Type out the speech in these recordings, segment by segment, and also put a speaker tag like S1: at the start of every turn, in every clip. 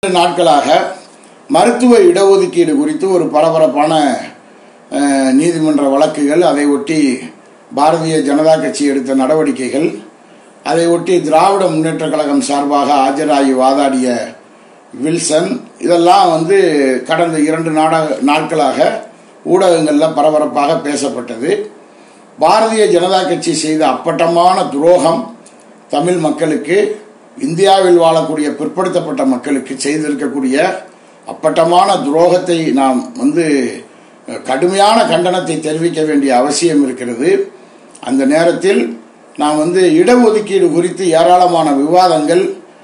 S1: நாட்களாக மருத்துவ இடஒதுக்கீடு குறித்து ஒரு பரபரப்பான அஹ், நீதிமன்ற வழக்குகள் அதை ஒட்டி பாரதிய ஜனதா கட்சி எடுத்த நடவடிக்கைகள் அதை ஒட்டி திராவிட முன்னேற்றக் கழகம் சார்பாக ஆஜராகி வாதாடிய வில்சன் இதெல்லாம் வந்து கடந்த இரண்டு நாட நாட்களாக ஊடகங்களில் பரபரப்பாக பேசப்பட்டது பாரதிய ஜனதா கட்சி செய்த அப்பட்டமான துரோகம் தமிழ் மக்களுக்கு இந்தியாவில் வாழக்கூடிய பிற்படுத்தப்பட்ட மக்களுக்கு செய்திருக்கக்கூடிய அப்பட்டமான துரோகத்தை நாம் வந்து அஹ், கடுமையான கண்டனத்தை தெரிவிக்க வேண்டிய அவசியம் இருக்கிறது அந்த நேரத்தில் நாம் வந்து இடஒதுக்கீடு குறித்து ஏராளமான விவாதங்கள்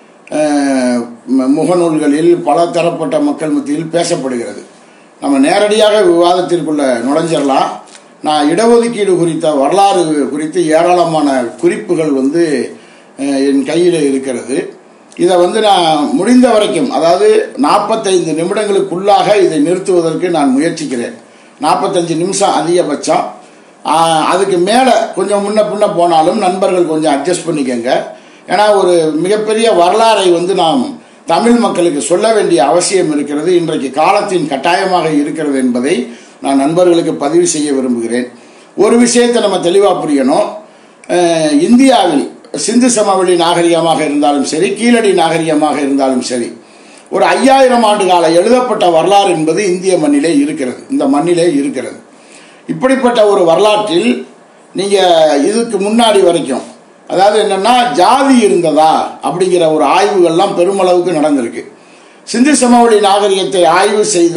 S1: அஹ், ம- முகநூல்களில் பல தரப்பட்ட மக்கள் மத்தியில் பேசப்படுகிறது நம்ம நேரடியாக விவாதத்திற்குள்ள நுழைஞ்சிடலாம் நான் இடஒதுக்கீடு குறித்த வரலாறு குறித்து ஏராளமான குறிப்புகள் வந்து அஹ், என் கையில் இருக்கிறது இதை வந்து நான் முடிந்த வரைக்கும் அதாவது நாற்பத்தைந்து நிமிடங்களுக்குள்ளாக இதை நிறுத்துவதற்கு நான் முயற்சிக்கிறேன் நாற்பத்தஞ்சு நிமிஷம் அதிகபட்சம் ஆஹ், அதுக்கு மேலே கொஞ்சம் முன்ன பின்ன போனாலும் நண்பர்கள் கொஞ்சம் அட்ஜஸ்ட் பண்ணிக்கங்க ஏன்னா ஒரு மிகப்பெரிய வரலாறை வந்து நாம் தமிழ் மக்களுக்கு சொல்ல வேண்டிய அவசியம் இருக்கிறது இன்றைக்கு காலத்தின் கட்டாயமாக இருக்கிறது என்பதை நான் நண்பர்களுக்கு பதிவு செய்ய விரும்புகிறேன் ஒரு விஷயத்தை நம்ம தெளிவாக புரியணும் அஹ், இந்தியாவில் சிந்து சமவெளி நாகரிகமாக இருந்தாலும் சரி கீழடி நாகரிகமாக இருந்தாலும் சரி ஒரு ஐயாயிரம் ஆண்டு கால எழுதப்பட்ட வரலாறு என்பது இந்திய மண்ணிலே இருக்கிறது இந்த மண்ணிலே இருக்கிறது இப்படிப்பட்ட ஒரு வரலாற்றில் நீங்கள் இதுக்கு முன்னாடி வரைக்கும் அதாவது என்னன்னா ஜாதி இருந்ததா அப்படிங்கிற ஒரு ஆய்வுகள்லாம் பெருமளவுக்கு நடந்திருக்கு சிந்து சமவெளி நாகரிகத்தை ஆய்வு செய்த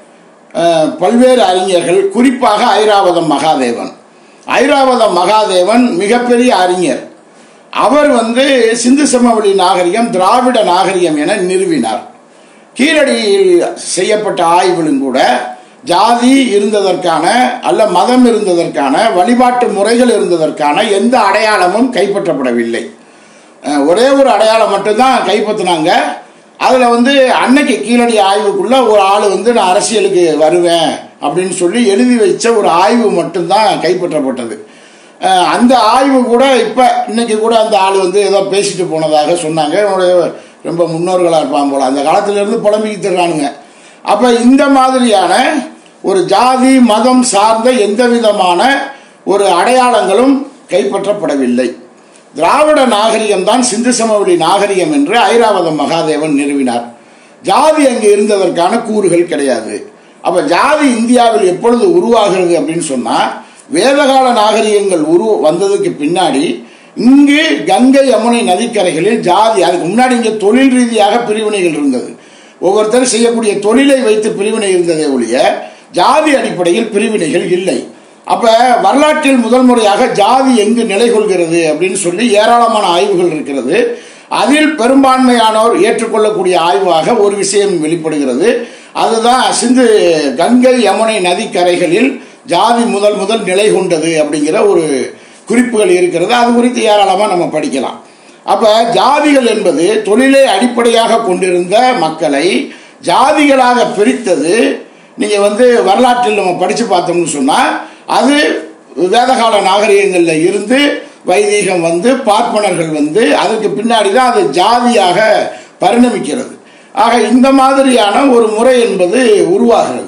S1: அஹ், பல்வேறு அறிஞர்கள் குறிப்பாக ஐராவதம் மகாதேவன் ஐராவதம் மகாதேவன் மிகப்பெரிய அறிஞர் அவர் வந்து சிந்து சமவெளி நாகரிகம் திராவிட நாகரிகம் என நிறுவினார் கீழடியில் செய்யப்பட்ட ஆய்விலும் கூட ஜாதி இருந்ததற்கான அல்ல மதம் இருந்ததற்கான வழிபாட்டு முறைகள் இருந்ததற்கான எந்த அடையாளமும் கைப்பற்றப்படவில்லை அஹ், ஒரே ஒரு அடையாளம் மட்டும்தான் கைப்பற்றினாங்க அதில் வந்து அன்னைக்கு கீழடி ஆய்வுக்குள்ள ஒரு ஆள் வந்து நான் அரசியலுக்கு வருவேன் அப்படின்னு சொல்லி எழுதி வச்ச ஒரு ஆய்வு மட்டும்தான் கைப்பற்றப்பட்டது அஹ், அந்த ஆய்வு கூட இப்போ இன்னைக்கு கூட அந்த ஆள் வந்து ஏதோ பேசிட்டு போனதாக சொன்னாங்க என்னுடைய ரொம்ப முன்னோர்களாக இருப்பான் போல அந்த காலத்திலிருந்து புலம்பிக்கிட்டு இருக்கானுங்க அப்போ இந்த மாதிரியான ஒரு ஜாதி மதம் சார்ந்த எந்த விதமான ஒரு அடையாளங்களும் கைப்பற்றப்படவில்லை திராவிட நாகரிகம் தான் சிந்து சமவெளி நாகரிகம் என்று ஐராவதம் மகாதேவன் நிறுவினார் ஜாதி அங்கு இருந்ததற்கான கூறுகள் கிடையாது அப்ப ஜாதி இந்தியாவில் எப்பொழுது உருவாகிறது அப்படின்னு சொன்னா வேதகால நாகரிகங்கள் உரு வந்ததுக்கு பின்னாடி இங்கு கங்கை யமுனை நதிக்கரைகளில் ஜாதி அதுக்கு முன்னாடி இங்கே தொழில் ரீதியாக பிரிவினைகள் இருந்தது ஒவ்வொருத்தரும் செய்யக்கூடிய தொழிலை வைத்து பிரிவினை இருந்ததே ஒழிய ஜாதி அடிப்படையில் பிரிவினைகள் இல்லை அப்ப வரலாற்றில் முதல் முறையாக ஜாதி எங்கு நிலை கொள்கிறது அப்படின்னு சொல்லி ஏராளமான ஆய்வுகள் இருக்கிறது அதில் பெரும்பான்மையானோர் ஏற்றுக்கொள்ளக்கூடிய ஆய்வாக ஒரு விஷயம் வெளிப்படுகிறது அதுதான் சிந்து கங்கை யமுனை நதிக்கரைகளில் ஜாதி முதல் முதல் நிலை கொண்டது அப்படிங்கிற ஒரு குறிப்புகள் இருக்கிறது அது குறித்து ஏராளமாக நம்ம படிக்கலாம் அப்ப ஜாதிகள் என்பது தொழிலை அடிப்படையாக கொண்டிருந்த மக்களை ஜாதிகளாக பிரித்தது நீங்க வந்து வரலாற்றில் நம்ம படிச்சு பார்த்தோம்னு சொன்னா அது வேதகால நாகரிகங்கள்ல இருந்து வைதீகம் வந்து பார்ப்பனர்கள் வந்து அதுக்கு பின்னாடி தான் அது ஜாதியாக பரிணமிக்கிறது ஆக இந்த மாதிரியான ஒரு முறை என்பது உருவாகிறது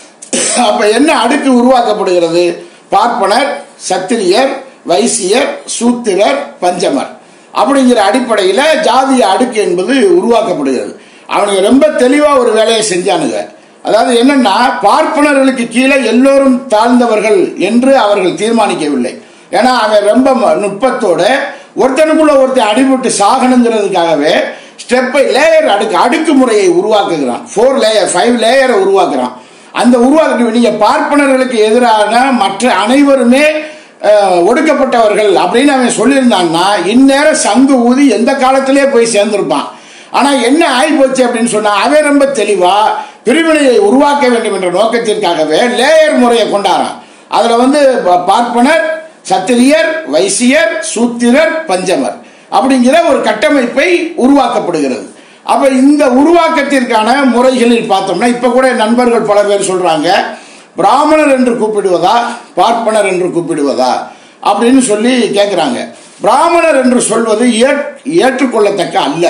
S1: அப்ப என்ன அடுக்கு உருவாக்கப்படுகிறது பார்ப்பனர் சத்திரியர் வைசியர் சூத்திரர் பஞ்சமர் அப்படிங்கிற அடிப்படையில் ஜாதிய அடுக்கு என்பது உருவாக்கப்படுகிறது அவனுங்க ரொம்ப தெளிவாக ஒரு வேலையை செஞ்சானுங்க அதாவது என்னன்னா பார்ப்பனர்களுக்கு கீழே எல்லோரும் தாழ்ந்தவர்கள் என்று அவர்கள் தீர்மானிக்கவில்லை ஏன்னா அவன் ரொம்ப ம- நுட்பத்தோட ஒருத்தனுக்குள்ள ஒருத்தன் அடிபட்டு சாகணுங்கிறதுக்காகவே ஸ்டெப்பை லேயர் அடுக்கு அடுக்கு முறையை உருவாக்குகிறான் ஃபோர் லேயர் ஃபைவ் லேயரை உருவாக்குறான் அந்த உருவாக்க நீங்க பார்ப்பனர்களுக்கு எதிரான மற்ற அனைவருமே அஹ், ஒடுக்கப்பட்டவர்கள் அப்படின்னு அவன் சொல்லியிருந்தான்னா இந்நேரம் சங்கு ஊதி எந்த காலத்திலே போய் சேர்ந்திருப்பான் ஆனா என்ன ஆகி போச்சு அப்படின்னு சொன்னா அவன் ரொம்ப தெளிவா பிரிவினையை உருவாக்க வேண்டும் என்ற நோக்கத்திற்காகவே லேயர் முறையை கொண்டாரான் அதுல வந்து ப- பார்ப்பனர் சத்திரியர் வைசியர் சூத்திரர் பஞ்சமர் அப்படிங்கிற ஒரு கட்டமைப்பை உருவாக்கப்படுகிறது அப்ப இந்த உருவாக்கத்திற்கான முறைகளில் பார்த்தோம்னா இப்ப கூட நண்பர்கள் பல பேர் சொல்றாங்க பிராமணர் என்று கூப்பிடுவதா பார்ப்பனர் என்று கூப்பிடுவதா அப்படின்னு சொல்லி கேட்குறாங்க பிராமணர் என்று சொல்வது ஏற்- ஏற்றுக்கொள்ளத்தக்க அல்ல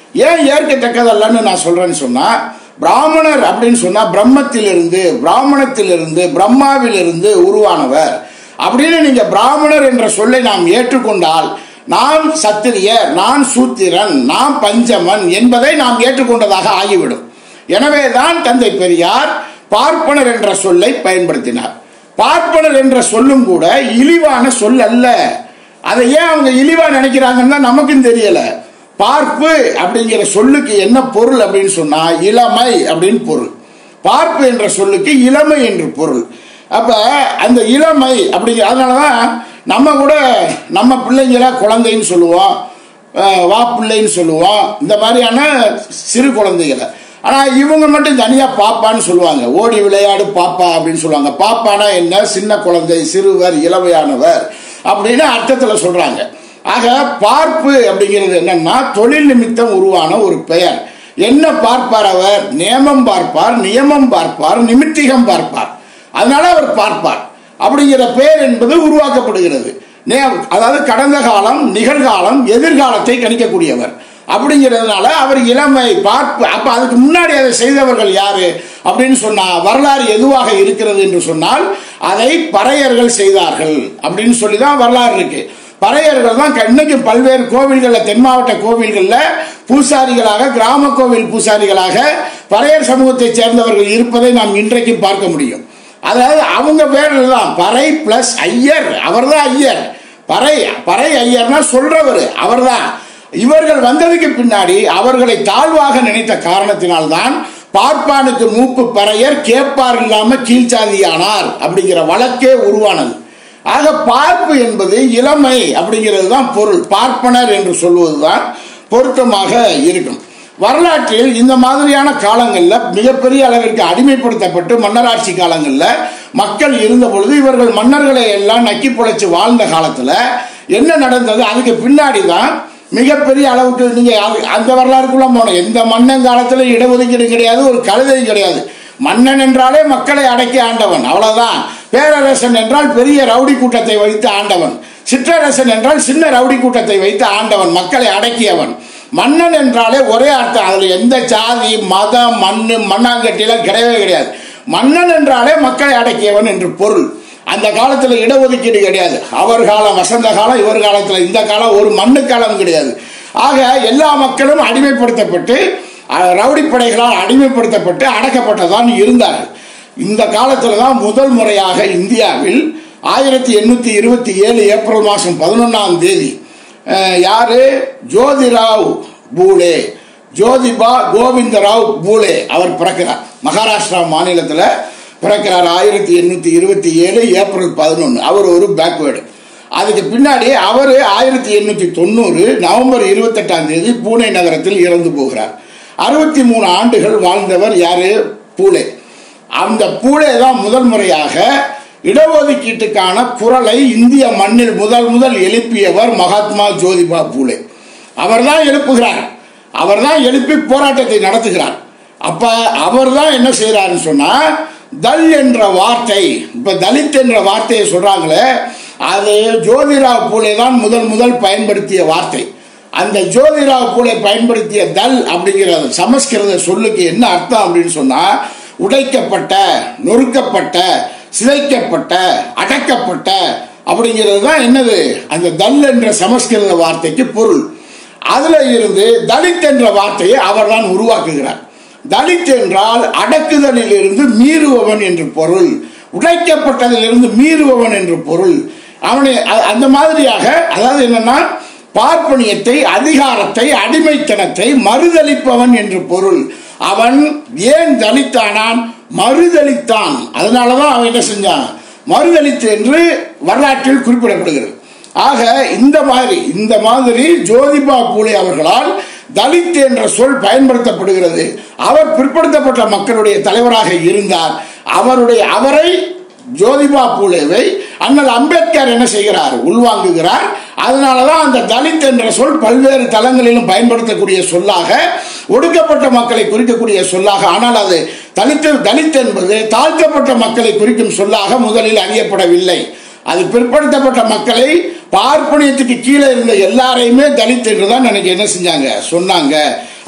S1: ஏன் ஏற்கத்தக்கதல்லன்னு நான் சொல்றேன்னு சொன்னா பிராமணர் அப்படின்னு சொன்னா பிரம்மத்திலிருந்து பிராமணத்திலிருந்து பிரம்மாவிலிருந்து உருவானவர் அப்படின்னு நீங்க பிராமணர் என்ற சொல்லை நாம் ஏற்றுக்கொண்டால் நாம் சத்திரியர் நான் சூத்திரன் நாம் பஞ்சமன் என்பதை நாம் ஏற்றுக்கொண்டதாக ஆகிவிடும் எனவே தான் தந்தை பெரியார் பார்ப்பனர் என்ற சொல்லை பயன்படுத்தினார் பார்ப்பனர் என்ற சொல்லும் கூட இழிவான சொல் அல்ல அதை ஏன் அவங்க இழிவா நினைக்கிறாங்கன்னு தான் நமக்கும் தெரியல பார்ப்பு அப்படிங்கிற சொல்லுக்கு என்ன பொருள் அப்படின்னு சொன்னா இளமை அப்படின்னு பொருள் பார்ப்பு என்ற சொல்லுக்கு இளமை என்று பொருள் அப்ப அந்த இளமை அப்படிங்கிற அதனாலதான் நம்ம கூட நம்ம பிள்ளைங்கள குழந்தைன்னு சொல்லுவோம் அஹ், வா பிள்ளைன்னு சொல்லுவோம் இந்த மாதிரியான சிறு குழந்தைகளை ஆனா இவங்க மட்டும் தனியா பாப்பான்னு சொல்லுவாங்க ஓடி விளையாடு பாப்பா அப்படின்னு சொல்லுவாங்க பாப்பானா என்ன சின்ன குழந்தை சிறுவர் இளமையானவர் அப்படின்னு அர்த்தத்துல சொல்றாங்க ஆக பார்ப்பு அப்படிங்கிறது என்னன்னா தொழில் நிமித்தம் உருவான ஒரு பெயர் என்ன பார்ப்பார் அவர் நியமம் பார்ப்பார் நியமம் பார்ப்பார் நிமித்திகம் பார்ப்பார் அதனால அவர் பார்ப்பார் அப்படிங்கிற பெயர் என்பது உருவாக்கப்படுகிறது நே- அதாவது கடந்த காலம் நிகழ்காலம் எதிர்காலத்தை கணிக்கக்கூடியவர் அப்படிங்கிறதுனால அவர் இளமை பார்ப்பு அப்ப அதுக்கு முன்னாடி அதை செய்தவர்கள் யாரு அப்படின்னு சொன்னா வரலாறு எதுவாக இருக்கிறது என்று சொன்னால் அதை பறையர்கள் செய்தார்கள் அப்படின்னு சொல்லி தான் வரலாறு இருக்கு பறையர்கள் தான் இன்னைக்கு பல்வேறு கோவில்களில் தென் மாவட்ட கோவில்களில் பூசாரிகளாக கிராம கோவில் பூசாரிகளாக பறையர் சமூகத்தைச் சேர்ந்தவர்கள் இருப்பதை நாம் இன்றைக்கும் பார்க்க முடியும் அதாவது அவங்க பேர் தான் பறை பிளஸ் ஐயர் அவர்தான் ஐயர் பறை பறை ஐயர்னா சொல்றவர் அவர்தான் இவர்கள் வந்ததுக்கு பின்னாடி அவர்களை தாழ்வாக நினைத்த காரணத்தினால்தான் பார்ப்பானுக்கு மூப்பு பறையர் கேட்பார் இல்லாம கீழ்ச்சாதியானார் அப்படிங்கிற வழக்கே உருவானது ஆக பார்ப்பு என்பது இளமை அப்படிங்கிறது தான் பொருள் பார்ப்பனர் என்று சொல்வதுதான் பொருத்தமாக இருக்கும் வரலாற்றில் இந்த மாதிரியான காலங்களில் மிகப்பெரிய அளவிற்கு அடிமைப்படுத்தப்பட்டு மன்னராட்சி காலங்களில் மக்கள் இருந்த பொழுது இவர்கள் மன்னர்களை எல்லாம் நக்கி புழைச்சு வாழ்ந்த காலத்தில் என்ன நடந்தது அதுக்கு பின்னாடி தான் மிகப்பெரிய அளவுக்கு நீங்க அது- அந்த வரலாறுக்குள்ள போன எந்த மன்னன் காலத்துல இடஒதுக்கீடு கிடையாது ஒரு கழுதை கிடையாது மன்னன் என்றாலே மக்களை அடக்கி ஆண்டவன் அவ்வளவுதான் பேரரசன் என்றால் பெரிய ரவுடி கூட்டத்தை வைத்து ஆண்டவன் சிற்றரசன் என்றால் சின்ன ரவுடி கூட்டத்தை வைத்து ஆண்டவன் மக்களை அடக்கியவன் மன்னன் என்றாலே ஒரே அர்த்தம் அதுல எந்த ஜாதி மதம் மண்ணு மண்ணாங்கட்டிலாம் கிடையவே கிடையாது மன்னன் என்றாலே மக்களை அடக்கியவன் என்று பொருள் அந்த காலத்துல இடஒதுக்கீடு கிடையாது அவர் காலம் வசந்த காலம் இவர் காலத்துல இந்த காலம் ஒரு மண்ணு காலம் கிடையாது ஆக எல்லா மக்களும் அடிமைப்படுத்தப்பட்டு அஹ், ரவுடி படைகளால் அடிமைப்படுத்தப்பட்டு அடக்கப்பட்டதான் இருந்தார்கள் இந்த காலத்துல தான் முதல் முறையாக இந்தியாவில் ஆயிரத்தி எண்ணூத்தி இருபத்தி ஏழு ஏப்ரல் மாதம் பதினொன்றாம் தேதி அஹ், யாரு ஜோதிராவ் பூலே ஜோதிபா கோவிந்தராவ் பூலே அவர் பிறக்கிறார் மகாராஷ்டிரா மாநிலத்தில் பிறக்கிறார் ஆயிரத்தி எண்ணூற்றி இருபத்தி ஏழு ஏப்ரல் பதினொன்று அவர் ஒரு பேக்வேர்டு அதுக்கு பின்னாடி அவர் ஆயிரத்தி எண்ணூற்றி தொண்ணூறு நவம்பர் இருபத்தெட்டாம் தேதி பூனே நகரத்தில் இறந்து போகிறார் அறுபத்தி மூணு ஆண்டுகள் வாழ்ந்தவர் யாரு பூலே அந்த பூலே தான் முதல் முறையாக இடஒதுக்கீட்டுக்கான குரலை இந்திய மண்ணில் முதல் முதல் எழுப்பியவர் மகாத்மா ஜோதிபா பூலே அவர்தான் எழுப்புகிறார் அவர்தான் எழுப்பி போராட்டத்தை நடத்துகிறார் அப்ப அவர்தான் என்ன செய்யறாருன்னு சொன்னா தல் என்ற வார்த்தை இப்ப தலித் என்ற வார்த்தையை சொல்றாங்களே அது ஜோதிராவ் பூலே தான் முதல் முதல் பயன்படுத்திய வார்த்தை அந்த ஜோதிராவ் பூலே பயன்படுத்திய தல் அப்படிங்கிற சமஸ்கிருத சொல்லுக்கு என்ன அர்த்தம் அப்படின்னு சொன்னா உடைக்கப்பட்ட நொறுக்கப்பட்ட சிதைக்கப்பட்ட அடக்கப்பட்ட அப்படிங்கிறது தான் என்னது அந்த தல் என்ற சமஸ்கிருத வார்த்தைக்கு பொருள் அதுல இருந்து தலித் என்ற வார்த்தையை அவர்தான் உருவாக்குகிறார் தலித் என்றால் அடக்குதலில் இருந்து மீறுபவன் என்று பொருள் உடைக்கப்பட்டதிலிருந்து மீறுபவன் என்று பொருள் அவனை அ- அந்த மாதிரியாக அதாவது என்னன்னா பார்ப்பனியத்தை அதிகாரத்தை அடிமைத்தனத்தை மறுதளிப்பவன் என்று பொருள் அவன் ஏன் தலித்தானான் மறுதளித்தான் அதனாலதான் அவன் என்ன செஞ்சான் மறுதளித்து என்று வரலாற்றில் குறிப்பிடப்படுகிறது ஆக இந்த மாதிரி இந்த மாதிரி ஜோதிபா பூலே அவர்களால் தலித் என்ற சொல் பயன்படுத்தப்படுகிறது அவர் பிற்படுத்தப்பட்ட மக்களுடைய தலைவராக இருந்தார் அவருடைய அவரை ஜோதிபா பூலேவை அண்ணல் அம்பேத்கர் என்ன செய்கிறார் உள்வாங்குகிறார் அதனாலதான் அந்த தலித் என்ற சொல் பல்வேறு தளங்களிலும் பயன்படுத்தக்கூடிய சொல்லாக ஒடுக்கப்பட்ட மக்களை குறிக்கக்கூடிய சொல்லாக ஆனால் அது தலித் தலித் என்பது தாழ்த்தப்பட்ட மக்களை குறிக்கும் சொல்லாக முதலில் அறியப்படவில்லை அது பிற்படுத்தப்பட்ட மக்களை பார்ப்பனியத்துக்கு கீழே இருந்த எல்லாரையுமே தலித் என்று தான் எனக்கு என்ன செஞ்சாங்க சொன்னாங்க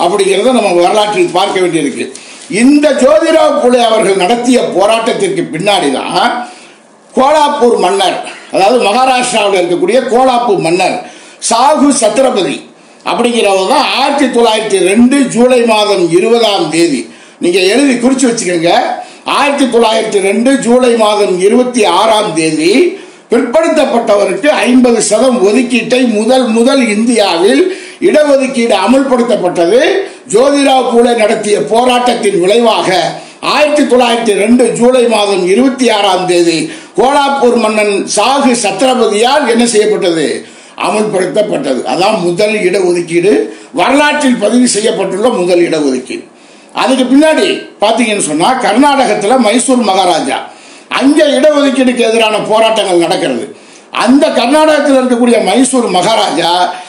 S1: அப்படிங்கிறத நம்ம வரலாற்றில் பார்க்க வேண்டியிருக்கு இந்த ஜோதிராவ் புலே அவர்கள் நடத்திய போராட்டத்திற்கு பின்னாடி தான் கோலாப்பூர் மன்னர் அதாவது மகாராஷ்டிராவில் இருக்கக்கூடிய கோலாப்பூர் மன்னர் சாகு சத்ரபதி அப்படிங்கிறவர் தான் ஆயிரத்தி தொள்ளாயிரத்தி ரெண்டு ஜூலை மாதம் இருபதாம் தேதி நீங்க எழுதி குறிச்சு வச்சுக்கோங்க ஆயிரத்தி தொள்ளாயிரத்தி ரெண்டு ஜூலை மாதம் இருபத்தி ஆறாம் தேதி பிற்படுத்தப்பட்டவருக்கு ஐம்பது சதம் ஒதுக்கீட்டை முதல் முதல் இந்தியாவில் இடஒதுக்கீடு அமுல்படுத்தப்பட்டது ஜோதிராவ் பூலே நடத்திய போராட்டத்தின் விளைவாக ஆயிரத்தி தொள்ளாயிரத்தி ரெண்டு ஜூலை மாதம் இருபத்தி ஆறாம் தேதி கோலாப்பூர் மன்னன் சாகு சத்ரபதியால் என்ன செய்யப்பட்டது அமுல்படுத்தப்பட்டது அதான் முதல் இடஒதுக்கீடு வரலாற்றில் பதிவு செய்யப்பட்டுள்ள முதல் இடஒதுக்கீடு அதுக்கு பின்னாடி பார்த்தீங்கன்னு சொன்னா கர்நாடகத்தில் மைசூர் மகாராஜா அங்க இடஒதுக்கீடுக்கு எதிரான போராட்டங்கள் நடக்கிறது அந்த கர்நாடகத்தில் இருக்கக்கூடிய மைசூர் மகாராஜா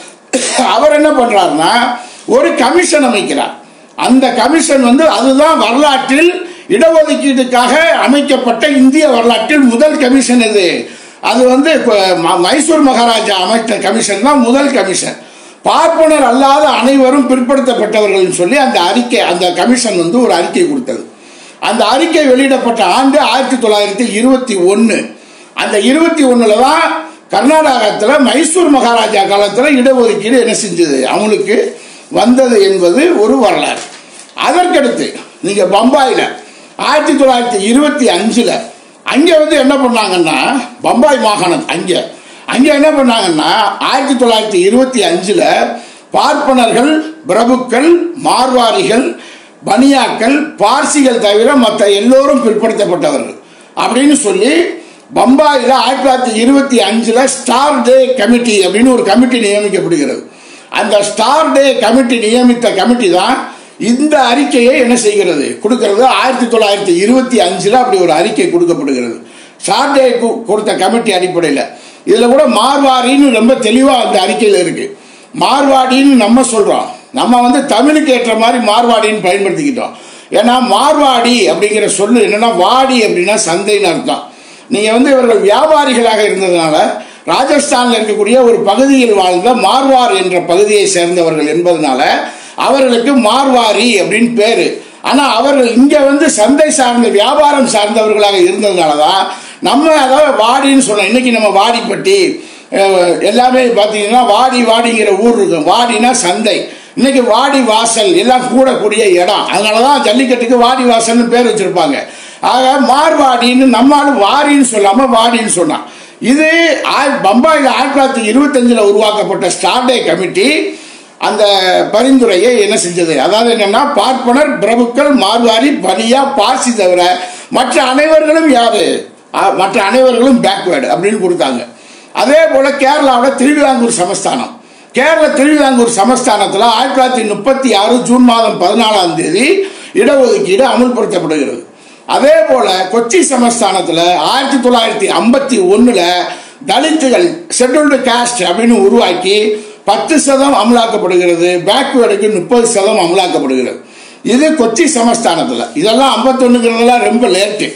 S1: அவர் என்ன பண்றாருன்னா ஒரு கமிஷன் அமைக்கிறார் அந்த கமிஷன் வந்து அதுதான் வரலாற்றில் இடஒதுக்கீட்டுக்காக அமைக்கப்பட்ட இந்திய வரலாற்றில் முதல் கமிஷன் இது அது வந்து ம- மைசூர் மகாராஜா அமைத்த கமிஷன் தான் முதல் கமிஷன் பார்ப்பனர் அல்லாத அனைவரும் பிற்படுத்தப்பட்டவர்கள் சொல்லி அந்த அறிக்கை அந்த கமிஷன் வந்து ஒரு அறிக்கை கொடுத்தது அந்த அறிக்கை வெளியிடப்பட்ட ஆண்டு ஆயிரத்தி தொள்ளாயிரத்தி இருபத்தி ஒன்று அந்த இருபத்தி ஒண்ணுல தான் கர்நாடகத்தில் மைசூர் மகாராஜா காலத்தில் இடஒதுக்கீடு என்ன செஞ்சது அவங்களுக்கு வந்தது என்பது ஒரு வரலாறு அதற்கடுத்து நீங்க பம்பாயில் ஆயிரத்தி தொள்ளாயிரத்தி இருபத்தி அஞ்சுல அங்க வந்து என்ன பண்ணாங்கன்னா பம்பாய் மாகாணம் அங்க அங்க என்ன பண்ணாங்கன்னா ஆயிரத்தி தொள்ளாயிரத்தி இருபத்தி அஞ்சுல பார்ப்பனர்கள் பிரபுக்கள் மார்வாரிகள் பனியாக்கள் பார்சிகள் தவிர மற்ற எல்லோரும் பிற்படுத்தப்பட்டவர்கள் அப்படின்னு சொல்லி பம்பாயில் ஆயிரத்தி தொள்ளாயிரத்தி இருபத்தி அஞ்சுல ஸ்டார் டே கமிட்டி அப்படின்னு ஒரு கமிட்டி நியமிக்கப்படுகிறது அந்த ஸ்டார் டே கமிட்டி நியமித்த கமிட்டி தான் இந்த அறிக்கையை என்ன செய்கிறது கொடுக்கிறது ஆயிரத்தி தொள்ளாயிரத்தி இருபத்தி அஞ்சுல அப்படி ஒரு அறிக்கை கொடுக்கப்படுகிறது ஸ்டார் டே கு- கொடுத்த கமிட்டி அடிப்படையில் இதுல கூட மார்வாரின்னு ரொம்ப தெளிவா அந்த அறிக்கையில் இருக்கு மார்வாடின்னு நம்ம சொல்றோம் நம்ம வந்து தமிழுக்கு ஏற்ற மாதிரி மார்வாடின்னு பயன்படுத்திக்கிட்டோம் ஏன்னா மார்வாடி அப்படிங்கிற சொல்லு என்னன்னா வாடி அப்படின்னா சந்தைன்னு அர்த்தம் நீங்க வந்து இவர்கள் வியாபாரிகளாக இருந்ததுனால ராஜஸ்தான்ல இருக்கக்கூடிய ஒரு பகுதியில் வாழ்ந்த மார்வார் என்ற பகுதியை சேர்ந்தவர்கள் என்பதனால அவர்களுக்கு மார்வாரி அப்படின்னு பேரு ஆனா அவர்கள் இங்க வந்து சந்தை சார்ந்த வியாபாரம் சார்ந்தவர்களாக இருந்ததுனால தான் நம்ம அதாவது வாடின்னு சொன்னோம் இன்னைக்கு நம்ம வாடிப்பட்டி அஹ், எல்லாமே பார்த்தீங்கன்னா வாடி வாடிங்கிற ஊர் இருக்கும் வாடினா சந்தை இன்னைக்கு வாடி வாசல் எல்லாம் கூடக்கூடிய இடம் அதனால தான் ஜல்லிக்கட்டுக்கு வாடி வாசல்னு பேர் வச்சிருப்பாங்க ஆக மார்வாடின்னு நம்மளும் வாரின்னு சொல்லாம வாடின்னு சொன்னான் இது ஆய்- பம்பாயில் ஆயிரத்தி தொள்ளாயிரத்தி இருபத்தஞ்சில் உருவாக்கப்பட்ட ஸ்டார்டே கமிட்டி அந்த பரிந்துரையை என்ன செஞ்சது அதாவது என்னன்னா பார்ப்பனர் பிரபுக்கள் மார்வாரி பனியா பார்சி தவிர மற்ற அனைவர்களும் யாரு அ- மற்ற அனைவர்களும் பேக்வேர்டு அப்படின்னு கொடுத்தாங்க அதே போல கேரளாவில் திருவிதாங்கூர் சமஸ்தானம் கேரள திருவிதாங்கூர் சமஸ்தானத்தில் ஆயிரத்தி தொள்ளாயிரத்தி முப்பத்தி ஆறு ஜூன் மாதம் பதினாலாம் தேதி இடஒதுக்கீடு அமுல்படுத்தப்படுகிறது அதே போல கொச்சி சமஸ்தானத்தில் ஆயிரத்தி தொள்ளாயிரத்தி ஐம்பத்தி ஒன்றில் தலித்துகள் ஷெட்யூல்டு காஸ்ட் அப்படின்னு உருவாக்கி பத்து சதம் அமலாக்கப்படுகிறது பேக்வேர்டுக்கு முப்பது சதம் அமலாக்கப்படுகிறது இது கொச்சி சமஸ்தானத்தில் இதெல்லாம் ஐம்பத்தொன்னுங்கிறதெல்லாம் ரொம்ப லேட்டு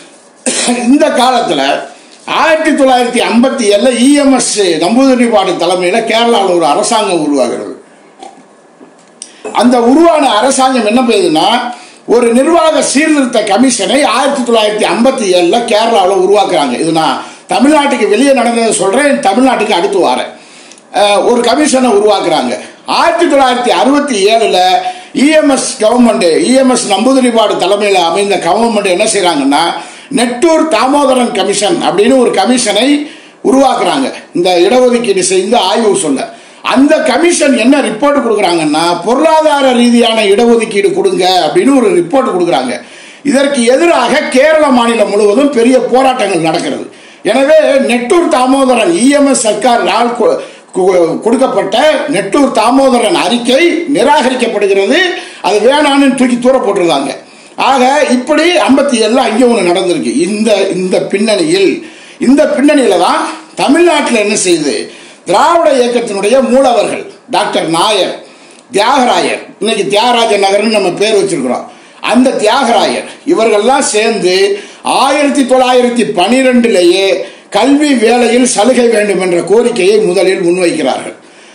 S1: இந்த காலத்தில் ஆயிரத்தி தொள்ளாயிரத்தி ஐம்பத்தி ஏழில் இஎம்எஸ் நம்பூதிரிப்பாடு தலைமையில் கேரளாவில் ஒரு அரசாங்கம் உருவாகிறது அந்த உருவான அரசாங்கம் என்ன செய்யுதுன்னா ஒரு நிர்வாக சீர்திருத்த கமிஷனை ஆயிரத்தி தொள்ளாயிரத்தி ஐம்பத்தி ஏழில் கேரளாவில் உருவாக்குறாங்க இது நான் தமிழ்நாட்டுக்கு வெளியே நடந்ததை சொல்கிறேன் தமிழ்நாட்டுக்கு அடுத்து வரேன் அஹ், ஒரு கமிஷனை உருவாக்குறாங்க ஆயிரத்தி தொள்ளாயிரத்தி அறுபத்தி ஏழில் இஎம்எஸ் கவர்மெண்ட் இஎம்எஸ் நம்பூதிரிப்பாடு தலைமையில் அமைந்த கவர்மெண்ட் என்ன செய்கிறாங்கன்னா நெட்டூர் தாமோதரன் கமிஷன் அப்படின்னு ஒரு கமிஷனை உருவாக்குறாங்க இந்த இடஒதுக்கீடு செய்து ஆய்வு சொல்ல அந்த கமிஷன் என்ன ரிப்போர்ட் கொடுக்குறாங்கன்னா பொருளாதார ரீதியான இடஒதுக்கீடு கொடுங்க அப்படின்னு ஒரு ரிப்போர்ட் கொடுக்குறாங்க இதற்கு எதிராக கேரள மாநிலம் முழுவதும் பெரிய போராட்டங்கள் நடக்கிறது எனவே நெட்டூர் தாமோதரன் இஎம்எஸ் சர்க்காரால் கொ- கொ- கொடுக்கப்பட்ட நெட்டூர் தாமோதரன் அறிக்கை நிராகரிக்கப்படுகிறது அது வேணான்னு தூக்கி தூர போட்டிருந்தாங்க ஆக இப்படி ஐம்பத்தி ஏழுல அங்கே ஒன்று நடந்திருக்கு இந்த இந்த பின்னணியில் இந்த பின்னணியில தான் தமிழ்நாட்டில் என்ன செய்யுது திராவிட இயக்கத்தினுடைய மூலவர்கள் டாக்டர் நாயர் தியாகராயர் இன்னைக்கு தியாகராஜ நகர்னு நம்ம பேர் வச்சிருக்கிறோம் அந்த தியாகராயர் இவர்கள்லாம் சேர்ந்து ஆயிரத்தி தொள்ளாயிரத்தி பனிரெண்டிலேயே கல்வி வேலையில் சலுகை வேண்டும் என்ற கோரிக்கையை முதலில் முன்வைக்கிறார்கள்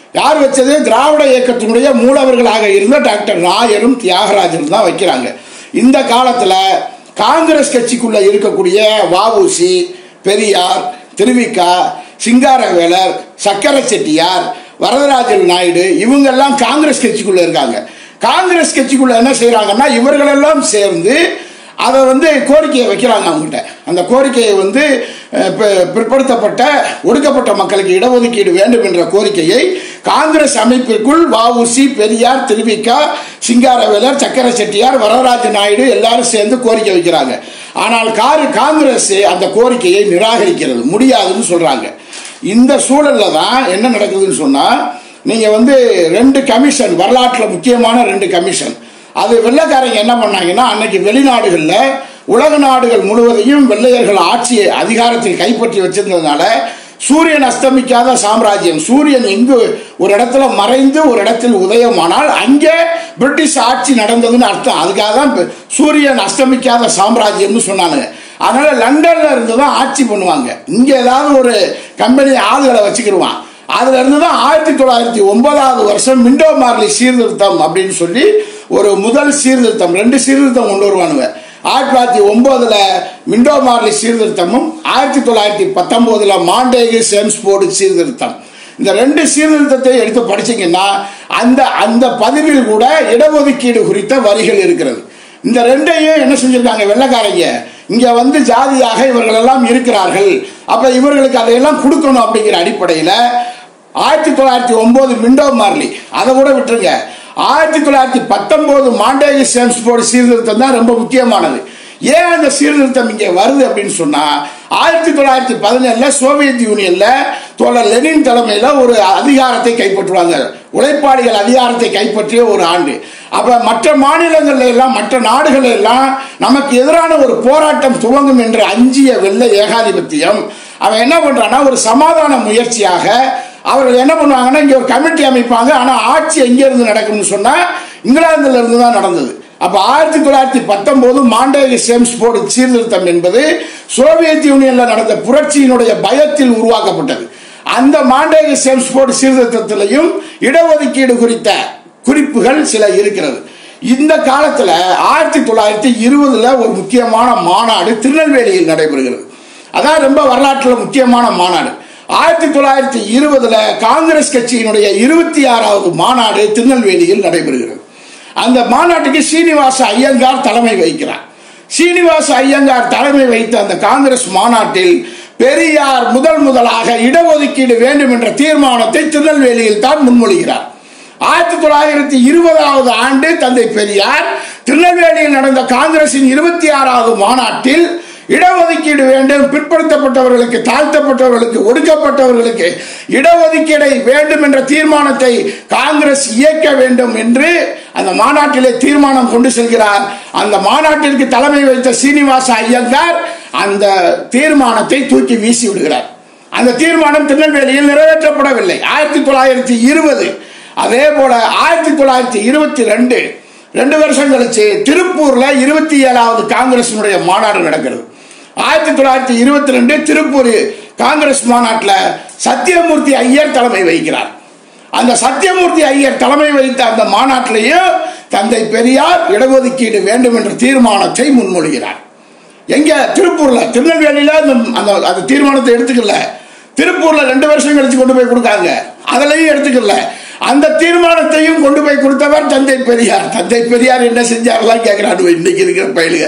S1: யார் வச்சது திராவிட இயக்கத்தினுடைய மூலவர்களாக இருந்த டாக்டர் நாயரும் தியாகராஜரும் தான் வைக்கிறாங்க இந்த காலத்தில் காங்கிரஸ் கட்சிக்குள்ள இருக்கக்கூடிய வஉசி பெரியார் திருவிக்கா சிங்காரவேலர் சக்கர செட்டியார் வரதராஜன் நாயுடு இவங்கெல்லாம் காங்கிரஸ் கட்சிக்குள்ள இருக்காங்க காங்கிரஸ் கட்சிக்குள்ள என்ன செய்யறாங்கன்னா இவர்களெல்லாம் சேர்ந்து அதை வந்து கோரிக்கையை வைக்கிறாங்க அவங்ககிட்ட அந்த கோரிக்கையை வந்து அஹ், பி- பிற்படுத்தப்பட்ட ஒடுக்கப்பட்ட மக்களுக்கு இடஒதுக்கீடு வேண்டும் என்ற கோரிக்கையை காங்கிரஸ் அமைப்பிற்குள் வஉசி பெரியார் திருவிக்கா சிங்காரவேலர் சக்கர செட்டியார் வரதராஜ நாயுடு எல்லாரும் சேர்ந்து கோரிக்கை வைக்கிறாங்க ஆனால் காரு காங்கிரஸ் அந்த கோரிக்கையை நிராகரிக்கிறது முடியாதுன்னு சொல்றாங்க இந்த சூழல்ல தான் என்ன நடக்குதுன்னு சொன்னா நீங்க வந்து ரெண்டு கமிஷன் வரலாற்றில் முக்கியமான ரெண்டு கமிஷன் அது வெள்ளைக்காரங்க என்ன பண்ணாங்கன்னா அன்னைக்கு வெளிநாடுகளில் உலக நாடுகள் முழுவதையும் வெள்ளையர்கள் ஆட்சியை அதிகாரத்தில் கைப்பற்றி வச்சிருந்ததுனால சூரியன் அஸ்தமிக்காத சாம்ராஜ்யம் சூரியன் எங்கு ஒரு இடத்துல மறைந்து ஒரு இடத்தில் உதயமானால் அங்கே பிரிட்டிஷ் ஆட்சி நடந்ததுன்னு அர்த்தம் அதுக்காக தான் இப்ப சூரியன் அஸ்தமிக்காத சாம்ராஜ்யம்னு சொன்னாங்க அதனால லண்டன்ல இருந்து தான் ஆட்சி பண்ணுவாங்க இங்க ஏதாவது ஒரு கம்பெனி ஆளுகளை வச்சுக்கிடுவான் அதுல இருந்து தான் ஆயிரத்தி தொள்ளாயிரத்தி ஒன்பதாவது வருஷம் மிண்டோ மார்லி சீர்திருத்தம் அப்படின்னு சொல்லி ஒரு முதல் சீர்திருத்தம் ரெண்டு சீர்திருத்தம் கொண்டு வருவானுங்க ஆயிரத்தி தொள்ளாயிரத்தி ஒன்பதுல மிண்டோ மார்லி சீர்திருத்தமும் ஆயிரத்தி தொள்ளாயிரத்தி பத்தொன்பதுல மாண்டேகு செம்ஸ்போர்டு சீர்திருத்தம் இந்த ரெண்டு சீர்திருத்தத்தை எடுத்து படிச்சீங்கன்னா அந்த அந்த பதிவில் கூட இடஒதுக்கீடு குறித்த வரிகள் இருக்கிறது இந்த ரெண்டையும் என்ன செஞ்சிருக்காங்க வெள்ளைக்காரங்க இங்க வந்து ஜாதியாக இவர்கள் எல்லாம் இருக்கிறார்கள் அப்ப இவர்களுக்கு அதையெல்லாம் கொடுக்கணும் அப்படிங்கிற அடிப்படையில் ஆயிரத்தி தொள்ளாயிரத்தி ஒன்பது மிண்டோ மார்லி அதை கூட விட்டுருங்க ஆயிரத்தி தொள்ளாயிரத்தி பத்தொன்பது மாண்டேகி சேம்ஸ்போர்டு சீர்திருத்தம் தான் ரொம்ப முக்கியமானது ஏன் அந்த சீர்திருத்தம் இங்கே வருது அப்படின்னு சொன்னா ஆயிரத்தி தொள்ளாயிரத்தி பதினேழுல சோவியத் யூனியன்ல தோழர் லெனின் தலைமையில ஒரு அதிகாரத்தை கைப்பற்றுவாங்க உழைப்பாளிகள் அதிகாரத்தை கைப்பற்றிய ஒரு ஆண்டு அப்ப மற்ற மாநிலங்கள்ல எல்லாம் மற்ற நாடுகள் எல்லாம் நமக்கு எதிரான ஒரு போராட்டம் துவங்கும் என்று அஞ்சிய வெள்ளை ஏகாதிபத்தியம் அவன் என்ன பண்றான்னா ஒரு சமாதான முயற்சியாக அவர்கள் என்ன பண்ணுவாங்கன்னா இங்க ஒரு கமிட்டி அமைப்பாங்க ஆனா ஆட்சி எங்க இருந்து நடக்கும்னு சொன்னா இங்கிலாந்துல இருந்து தான் நடந்தது அப்ப ஆயிரத்தி தொள்ளாயிரத்தி பத்தொன்பது மாண்டேகி சேம்ஸ்போர்டு சீர்திருத்தம் என்பது சோவியத் யூனியன்ல நடந்த புரட்சியினுடைய பயத்தில் உருவாக்கப்பட்டது அந்த மாண்டேகி சேம்ஸ்போர்டு சீர்திருத்தத்திலையும் இடஒதுக்கீடு குறித்த குறிப்புகள் சில இருக்கிறது இந்த காலத்துல ஆயிரத்தி தொள்ளாயிரத்தி இருபதுல ஒரு முக்கியமான மாநாடு திருநெல்வேலியில் நடைபெறுகிறது அதான் ரொம்ப வரலாற்றில் முக்கியமான மாநாடு ஆயிரத்தி தொள்ளாயிரத்தி இருபதுல காங்கிரஸ் கட்சியினுடைய இருபத்தி ஆறாவது மாநாடு திருநெல்வேலியில் நடைபெறுகிறது அந்த மாநாட்டுக்கு சீனிவாச ஐயங்கார் தலைமை வகிக்கிறார் சீனிவாச ஐயங்கார் தலைமை வைத்த அந்த காங்கிரஸ் மாநாட்டில் பெரியார் முதல் முதலாக இடஒதுக்கீடு வேண்டும் என்ற தீர்மானத்தை திருநெல்வேலியில் தான் முன்மொழிகிறார் ஆயிரத்தி தொள்ளாயிரத்தி இருபதாவது ஆண்டு தந்தை பெரியார் திருநெல்வேலியில் நடந்த காங்கிரசின் இருபத்தி ஆறாவது மாநாட்டில் இடஒதுக்கீடு வேண்டும் பிற்படுத்தப்பட்டவர்களுக்கு தாழ்த்தப்பட்டவர்களுக்கு ஒடுக்கப்பட்டவர்களுக்கு இடஒதுக்கீடை வேண்டும் என்ற தீர்மானத்தை காங்கிரஸ் இயக்க வேண்டும் என்று அந்த மாநாட்டிலே தீர்மானம் கொண்டு செல்கிறார் அந்த மாநாட்டிற்கு தலைமை வைத்த சீனிவாச ஐயங்கார் அந்த தீர்மானத்தை தூக்கி வீசி விடுகிறார் அந்த தீர்மானம் திருநெல்வேலியில் நிறைவேற்றப்படவில்லை ஆயிரத்தி தொள்ளாயிரத்தி இருபது அதே போல ஆயிரத்தி தொள்ளாயிரத்தி இருபத்தி ரெண்டு ரெண்டு வருஷம் கழிச்சு திருப்பூர்ல இருபத்தி ஏழாவது காங்கிரசினுடைய மாநாடு நடக்கிறது ஆயிரத்தி தொள்ளாயிரத்தி இருபத்தி ரெண்டு திருப்பூர் காங்கிரஸ் மாநாட்டில் சத்தியமூர்த்தி ஐயர் தலைமை வகிக்கிறார் அந்த சத்தியமூர்த்தி ஐயர் தலைமை வைத்த அந்த மாநாட்டிலேயும் தந்தை பெரியார் இடஒதுக்கீடு வேண்டும் என்ற தீர்மானத்தை முன்மொழிகிறார் எங்க திருப்பூர்ல திருநெல்வேலியில அந்த அந்த அந்த தீர்மானத்தை எடுத்துக்கல திருப்பூர்ல ரெண்டு வருஷம் கழிச்சு கொண்டு போய் கொடுக்காங்க அதுலயும் எடுத்துக்கல அந்த தீர்மானத்தையும் கொண்டு போய் கொடுத்தவர் தந்தை பெரியார் தந்தை பெரியார் என்ன செஞ்சாரெல்லாம் கேட்கிறாரு இன்னைக்கு இருக்கிற பயிலுக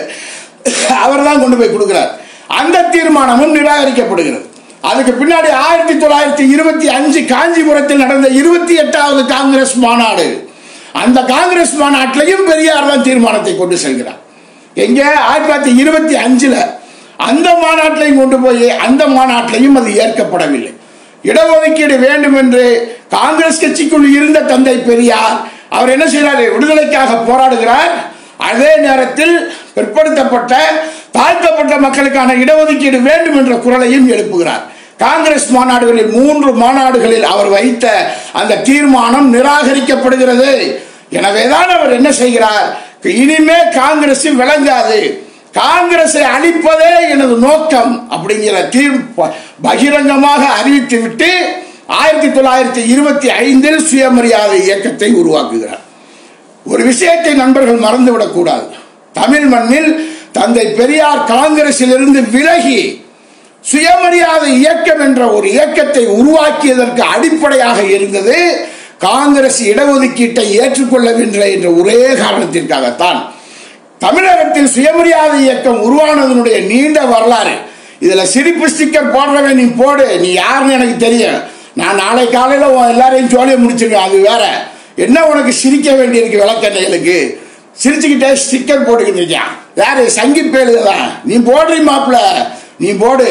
S1: அவர் தான் கொண்டு போய் கொடுக்கிறார் அந்த தீர்மானமும் நிராகரிக்கப்படுகிறது அதுக்கு பின்னாடி ஆயிரத்தி தொள்ளாயிரத்தி இருபத்தி அஞ்சு காஞ்சிபுரத்தில் நடந்த இருபத்தி எட்டாவது காங்கிரஸ் மாநாடு அந்த காங்கிரஸ் மாநாட்டிலையும் பெரியார் தான் தீர்மானத்தை கொண்டு செல்கிறார் எங்க ஆயிரத்தி தொள்ளாயிரத்தி இருபத்தி அஞ்சுல அந்த மாநாட்டிலையும் கொண்டு போய் அந்த மாநாட்டிலையும் அது ஏற்கப்படவில்லை இடஒதுக்கீடு வேண்டும் என்று காங்கிரஸ் கட்சிக்குள் இருந்த தந்தை பெரியார் அவர் என்ன செய்கிறார் விடுதலைக்காக போராடுகிறார் அதே நேரத்தில் பிற்படுத்தப்பட்ட தாழ்த்தப்பட்ட மக்களுக்கான இடஒதுக்கீடு வேண்டும் என்ற குரலையும் எழுப்புகிறார் காங்கிரஸ் மாநாடுகளில் மூன்று மாநாடுகளில் அவர் வைத்த அந்த தீர்மானம் நிராகரிக்கப்படுகிறது எனவேதான் அவர் என்ன செய்கிறார் இனிமே காங்கிரஸ் விளங்காது காங்கிரஸை அழிப்பதே எனது நோக்கம் அப்படிங்கிற தீர் பகிரங்கமாக அறிவித்து விட்டு ஆயிரத்தி தொள்ளாயிரத்தி இருபத்தி ஐந்தில் சுயமரியாதை இயக்கத்தை உருவாக்குகிறார் ஒரு விஷயத்தை நண்பர்கள் மறந்துவிடக் கூடாது தமிழ் மண்ணில் தந்தை பெரியார் காங்கிரசிலிருந்து விலகி சுயமரியாதை இயக்கம் என்ற ஒரு இயக்கத்தை உருவாக்கியதற்கு அடிப்படையாக இருந்தது காங்கிரஸ் இடஒதுக்கீட்டை ஏற்றுக்கொள்ளவில்லை என்ற ஒரே காரணத்திற்காகத்தான் தமிழகத்தில் சுயமரியாதை இயக்கம் உருவானதனுடைய நீண்ட வரலாறு இதுல சிரிப்பு ஸ்டிக்கர் போடுறவன் நீ போடு நீ யாருன்னு எனக்கு தெரியும் நான் நாளை காலையில உன் எல்லாரையும் ஜோலியை முடிச்சிருக்கேன் அது வேற என்ன உனக்கு சிரிக்க வேண்டியிருக்கு விளக்கண்ணைகளுக்கு சிரிச்சுக்கிட்டே ஸ்டிக்கர் போட்டுக்கிட்டு இருக்கான் யாரு சங்கி பேலுதான் நீ போடுறீ மாப்பிள நீ போடு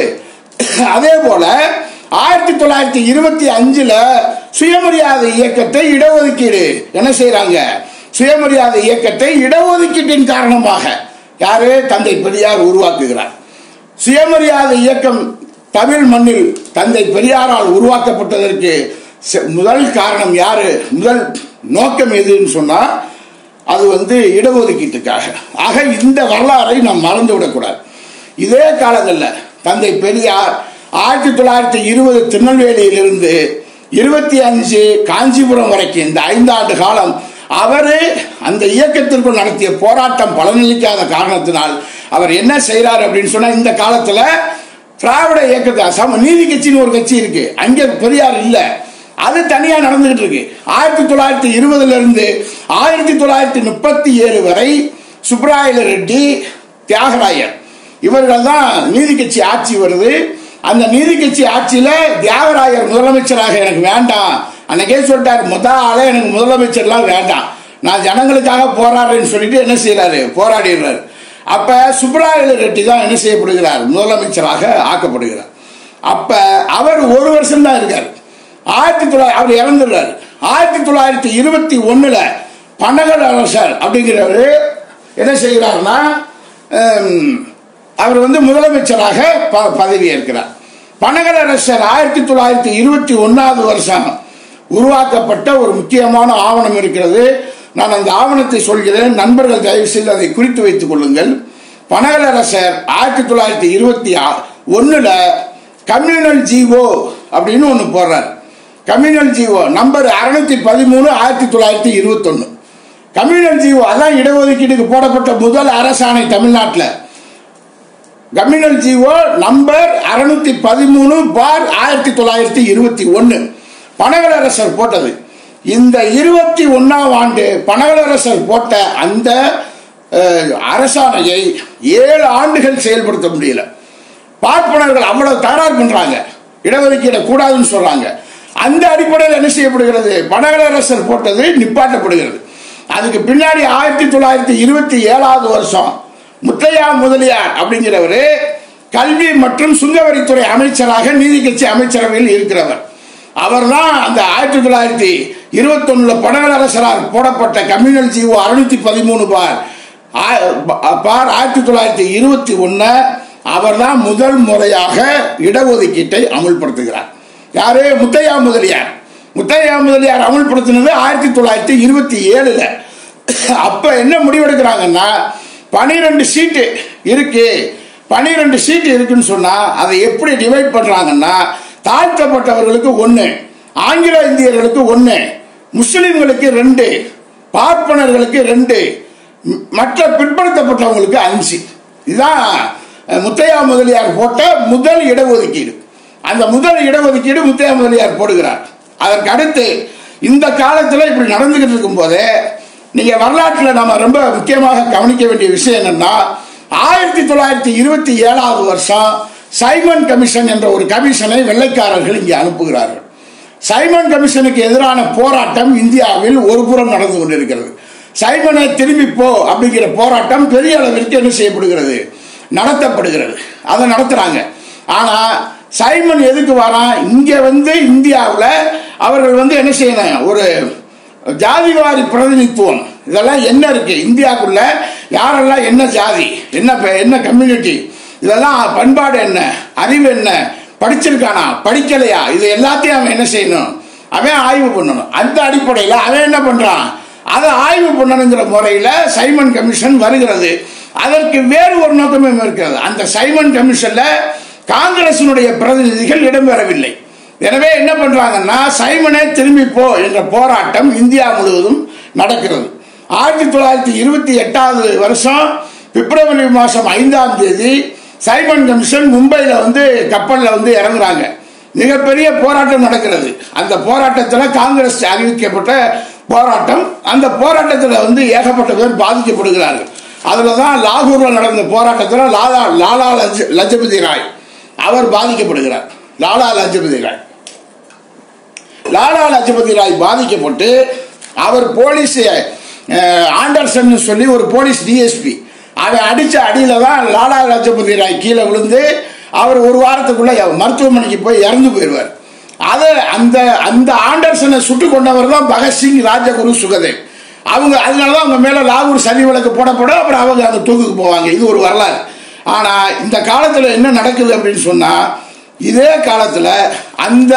S1: அதே போல ஆயிரத்தி தொள்ளாயிரத்தி இருபத்தி அஞ்சுல சுயமரியாதை இயக்கத்தை இடஒதுக்கீடு என்ன செய்யறாங்க சுயமரியாதை இயக்கத்தை இடஒதுக்கீட்டின் காரணமாக யாரு தந்தை பெரியார் உருவாக்குகிறார் சுயமரியாதை இயக்கம் தமிழ் மண்ணில் தந்தை பெரியாரால் உருவாக்கப்பட்டதற்கு செ- முதல் காரணம் யாரு முதல் நோக்கம் எதுன்னு சொன்னா அது வந்து இடஒதுக்கீட்டுக்காக ஆக இந்த வரலாறை நாம் மறந்து விடக்கூடாது இதே காலங்களில் தந்தை பெரியார் ஆயிரத்தி தொள்ளாயிரத்தி இருபது திருநெல்வேலியிலிருந்து இருபத்தி அஞ்சு காஞ்சிபுரம் வரைக்கும் இந்த ஐந்தாண்டு காலம் அவரு அந்த இயக்கத்திற்குள் நடத்திய போராட்டம் பலனளிக்காத காரணத்தினால் அவர் என்ன செய்றார் அப்படின்னு சொன்னா இந்த காலத்துல திராவிட இயக்கத்தை சம நீதி கட்சின்னு ஒரு கட்சி இருக்கு அங்கே பெரியார் இல்லை அது தனியா நடந்துகிட்டு இருக்கு ஆயிரத்தி தொள்ளாயிரத்தி இருபதுல இருந்து ஆயிரத்தி தொள்ளாயிரத்தி முப்பத்தி ஏழு வரை சுப்ராயல ரெட்டி தியாகராயர் இவர்கள் தான் நீதி கட்சி ஆட்சி வருது அந்த நீதி கட்சி ஆட்சியில தியாகராயர் முதலமைச்சராக எனக்கு வேண்டாம் அன்னைக்கே சொல்லிட்டார் முத ஆளே எனக்கு முதலமைச்சர்லாம் வேண்டாம் நான் ஜனங்களுக்காக போராடுறேன்னு சொல்லிட்டு என்ன செய்யறாரு போராடிடுறாரு அப்ப சுப்ராயல ரெட்டி தான் என்ன செய்யப்படுகிறார் முதலமைச்சராக ஆக்கப்படுகிறார் அப்ப அவர் ஒரு வருஷம் தான் இருக்கார் ஆயிரத்தி தொள்ளாயிரத்தி அவர் இறந்துடுறாரு ஆயிரத்தி தொள்ளாயிரத்தி இருபத்தி ஒண்ணுல பனகல் அரசர் அப்படிங்கிறவர் என்ன செய்கிறார்னா ஹம், அவர் வந்து முதலமைச்சராக ப- பதவி ஏற்கிறார் பனகல் அரசர் ஆயிரத்தி தொள்ளாயிரத்தி இருபத்தி ஒன்னாவது வருஷம் உருவாக்கப்பட்ட ஒரு முக்கியமான ஆவணம் இருக்கிறது நான் அந்த ஆவணத்தை சொல்கிறேன் நண்பர்கள் தயவு செய்து அதை குறித்து வைத்துக் கொள்ளுங்கள் பனகல் அரசர் ஆயிரத்தி தொள்ளாயிரத்தி இருபத்தி ஒன்னுல கம்யூனல் ஜீவோ அப்படின்னு ஒன்று போடுறார் கம்யூனல் ஜீவோ நம்பர் அறுநூத்தி பதிமூணு ஆயிரத்தி தொள்ளாயிரத்தி இருபத்தொன்னு கம்யூனல் ஜீவோ அதான் இடஒதுக்கீட்டுக்கு போடப்பட்ட முதல் அரசாணை தமிழ்நாட்டில் கம்யூனல் ஜீவோ நம்பர் அறுநூத்தி பதிமூணு பார் ஆயிரத்தி தொள்ளாயிரத்தி இருபத்தி ஒன்று பனகலரசர் போட்டது இந்த இருபத்தி ஒன்னாம் ஆண்டு பனகலரசர் போட்ட அந்த அஹ், அரசாணையை ஏழு ஆண்டுகள் செயல்படுத்த முடியல பார்ப்பனர்கள் அவ்வளவு தகராறு பண்றாங்க இடஒதுக்கீடு கூடாதுன்னு சொல்றாங்க அந்த அடிப்படையில் என்ன செய்யப்படுகிறது பனகலரசர் போட்டது நிப்பாட்டப்படுகிறது அதுக்கு பின்னாடி ஆயிரத்தி தொள்ளாயிரத்தி இருபத்தி ஏழாவது வருஷம் முத்தையா முதலியார் அப்படிங்கிறவர் கல்வி மற்றும் சுங்கவரித்துறை அமைச்சராக நீதி கட்சி அமைச்சரவையில் இருக்கிறவர் அவர்தான் அந்த ஆயிரத்தி தொள்ளாயிரத்தி இருபத்தொன்னுல பனகலரசரால் போடப்பட்ட கம்யூனல் ஜீவோ அறுநூத்தி பதிமூணு பார் ஆ- பார் ஆயிரத்தி தொள்ளாயிரத்தி இருபத்தி ஒன்னு அவர்தான் முதல் முறையாக இடஒதுக்கீட்டை அமுல்படுத்துகிறார் யாரு முத்தையா முதலியார் முத்தையா முதலியார் அமுல்படுத்தினது ஆயிரத்தி தொள்ளாயிரத்தி இருபத்தி ஏழுல அப்ப என்ன முடிவெடுக்கிறாங்கன்னா பனிரெண்டு சீட்டு இருக்கு பனிரெண்டு சீட்டு இருக்குன்னு சொன்னா அதை எப்படி டிவைட் பண்றாங்கன்னா தாழ்த்தப்பட்டவர்களுக்கு ஒன்று ஆங்கில இந்தியர்களுக்கு ஒன்று முஸ்லிம்களுக்கு ரெண்டு பார்ப்பனர்களுக்கு ரெண்டு ம், மற்ற பிற்படுத்தப்பட்டவங்களுக்கு அஞ்சு இதுதான் அஹ், முத்தையா முதலியார் போட்ட முதல் இடஒதுக்கீடு அந்த முதல் இடஒதுக்கீடு முத்தையா முதலியார் போடுகிறார் அதற்கு அடுத்து இந்த காலத்தில் இப்படி நடந்துகிட்டு இருக்கும் போதே நீங்க வரலாற்றில் நம்ம ரொம்ப முக்கியமாக கவனிக்க வேண்டிய விஷயம் என்னன்னா ஆயிரத்தி தொள்ளாயிரத்தி இருபத்தி ஏழாவது வருஷம் சைமன் கமிஷன் என்ற ஒரு கமிஷனை வெள்ளைக்காரர்கள் இங்கே அனுப்புகிறார்கள் சைமன் கமிஷனுக்கு எதிரான போராட்டம் இந்தியாவில் ஒரு புறம் நடந்து கொண்டிருக்கிறது சைமனை திரும்பி போ அப்படிங்கிற போராட்டம் பெரிய அளவிற்கு என்ன செய்யப்படுகிறது நடத்தப்படுகிறது அதை நடத்துறாங்க ஆனா சைமன் எதுக்கு வரான் இங்க வந்து இந்தியாவில் அவர்கள் வந்து என்ன செய்யணும் ஒரு ஜாதிவாரி பிரதிநிதித்துவம் இதெல்லாம் என்ன இருக்கு இந்தியாவுக்குள்ள யாரெல்லாம் என்ன ஜாதி என்ன பெ- என்ன கம்யூனிட்டி இதெல்லாம் பண்பாடு என்ன அறிவு என்ன படிச்சிருக்கானா படிக்கலையா இது எல்லாத்தையும் அவன் என்ன செய்யணும் அவன் ஆய்வு பண்ணணும் அந்த அடிப்படையில் அவன் என்ன பண்றான் அதை ஆய்வு பண்ணணுங்கிற முறையில் சைமன் கமிஷன் வருகிறது அதற்கு வேறு ஒரு நோக்கமும் இருக்கிறது அந்த சைமன் கமிஷன்ல காங்கிரசினுடைய பிரதிநிதிகள் இடம்பெறவில்லை எனவே என்ன பண்றாங்கன்னா சைமனே திரும்பி போ என்ற போராட்டம் இந்தியா முழுவதும் நடக்கிறது ஆயிரத்தி தொள்ளாயிரத்தி இருபத்தி எட்டாவது வருஷம் பிப்ரவரி மாதம் ஐந்தாம் தேதி சைமன் கமிஷன் மும்பையில் வந்து கப்பலில் வந்து இறங்குறாங்க மிகப்பெரிய போராட்டம் நடக்கிறது அந்த போராட்டத்தில் காங்கிரஸ் அறிவிக்கப்பட்ட போராட்டம் அந்த போராட்டத்தில் வந்து ஏகப்பட்ட பேர் பாதிக்கப்படுகிறார்கள் அதில் தான் லாகூரில் நடந்த போராட்டத்தில் லாலா லாலா லஜ லஜபதி ராய் அவர் பாதிக்கப்படுகிறார் லாலா லஜபதி ராய் லாலா லஜபதி ராய் பாதிக்கப்பட்டு அவர் போலீஸ் அஹ், ஆண்டர்சன் சொல்லி ஒரு போலீஸ் டிஎஸ்பி அவன் அடித்த அடியில் தான் லாலா லஜபதி ராய் கீழே விழுந்து அவர் ஒரு வாரத்துக்குள்ள மருத்துவமனைக்கு போய் இறந்து போயிடுவார் அதை அந்த அந்த ஆண்டர்சனை சுட்டு கொண்டவர் தான் பகத்சிங் ராஜகுரு சுகதேவ் அவங்க அதனால தான் அவங்க மேலே லாகூர் சதி வழக்கு போடப்படும் அப்புறம் அவங்க அந்த தூக்குக்கு போவாங்க இது ஒரு வரலாறு ஆனால் இந்த காலத்தில் என்ன நடக்குது அப்படின்னு சொன்னால் இதே காலத்தில் அந்த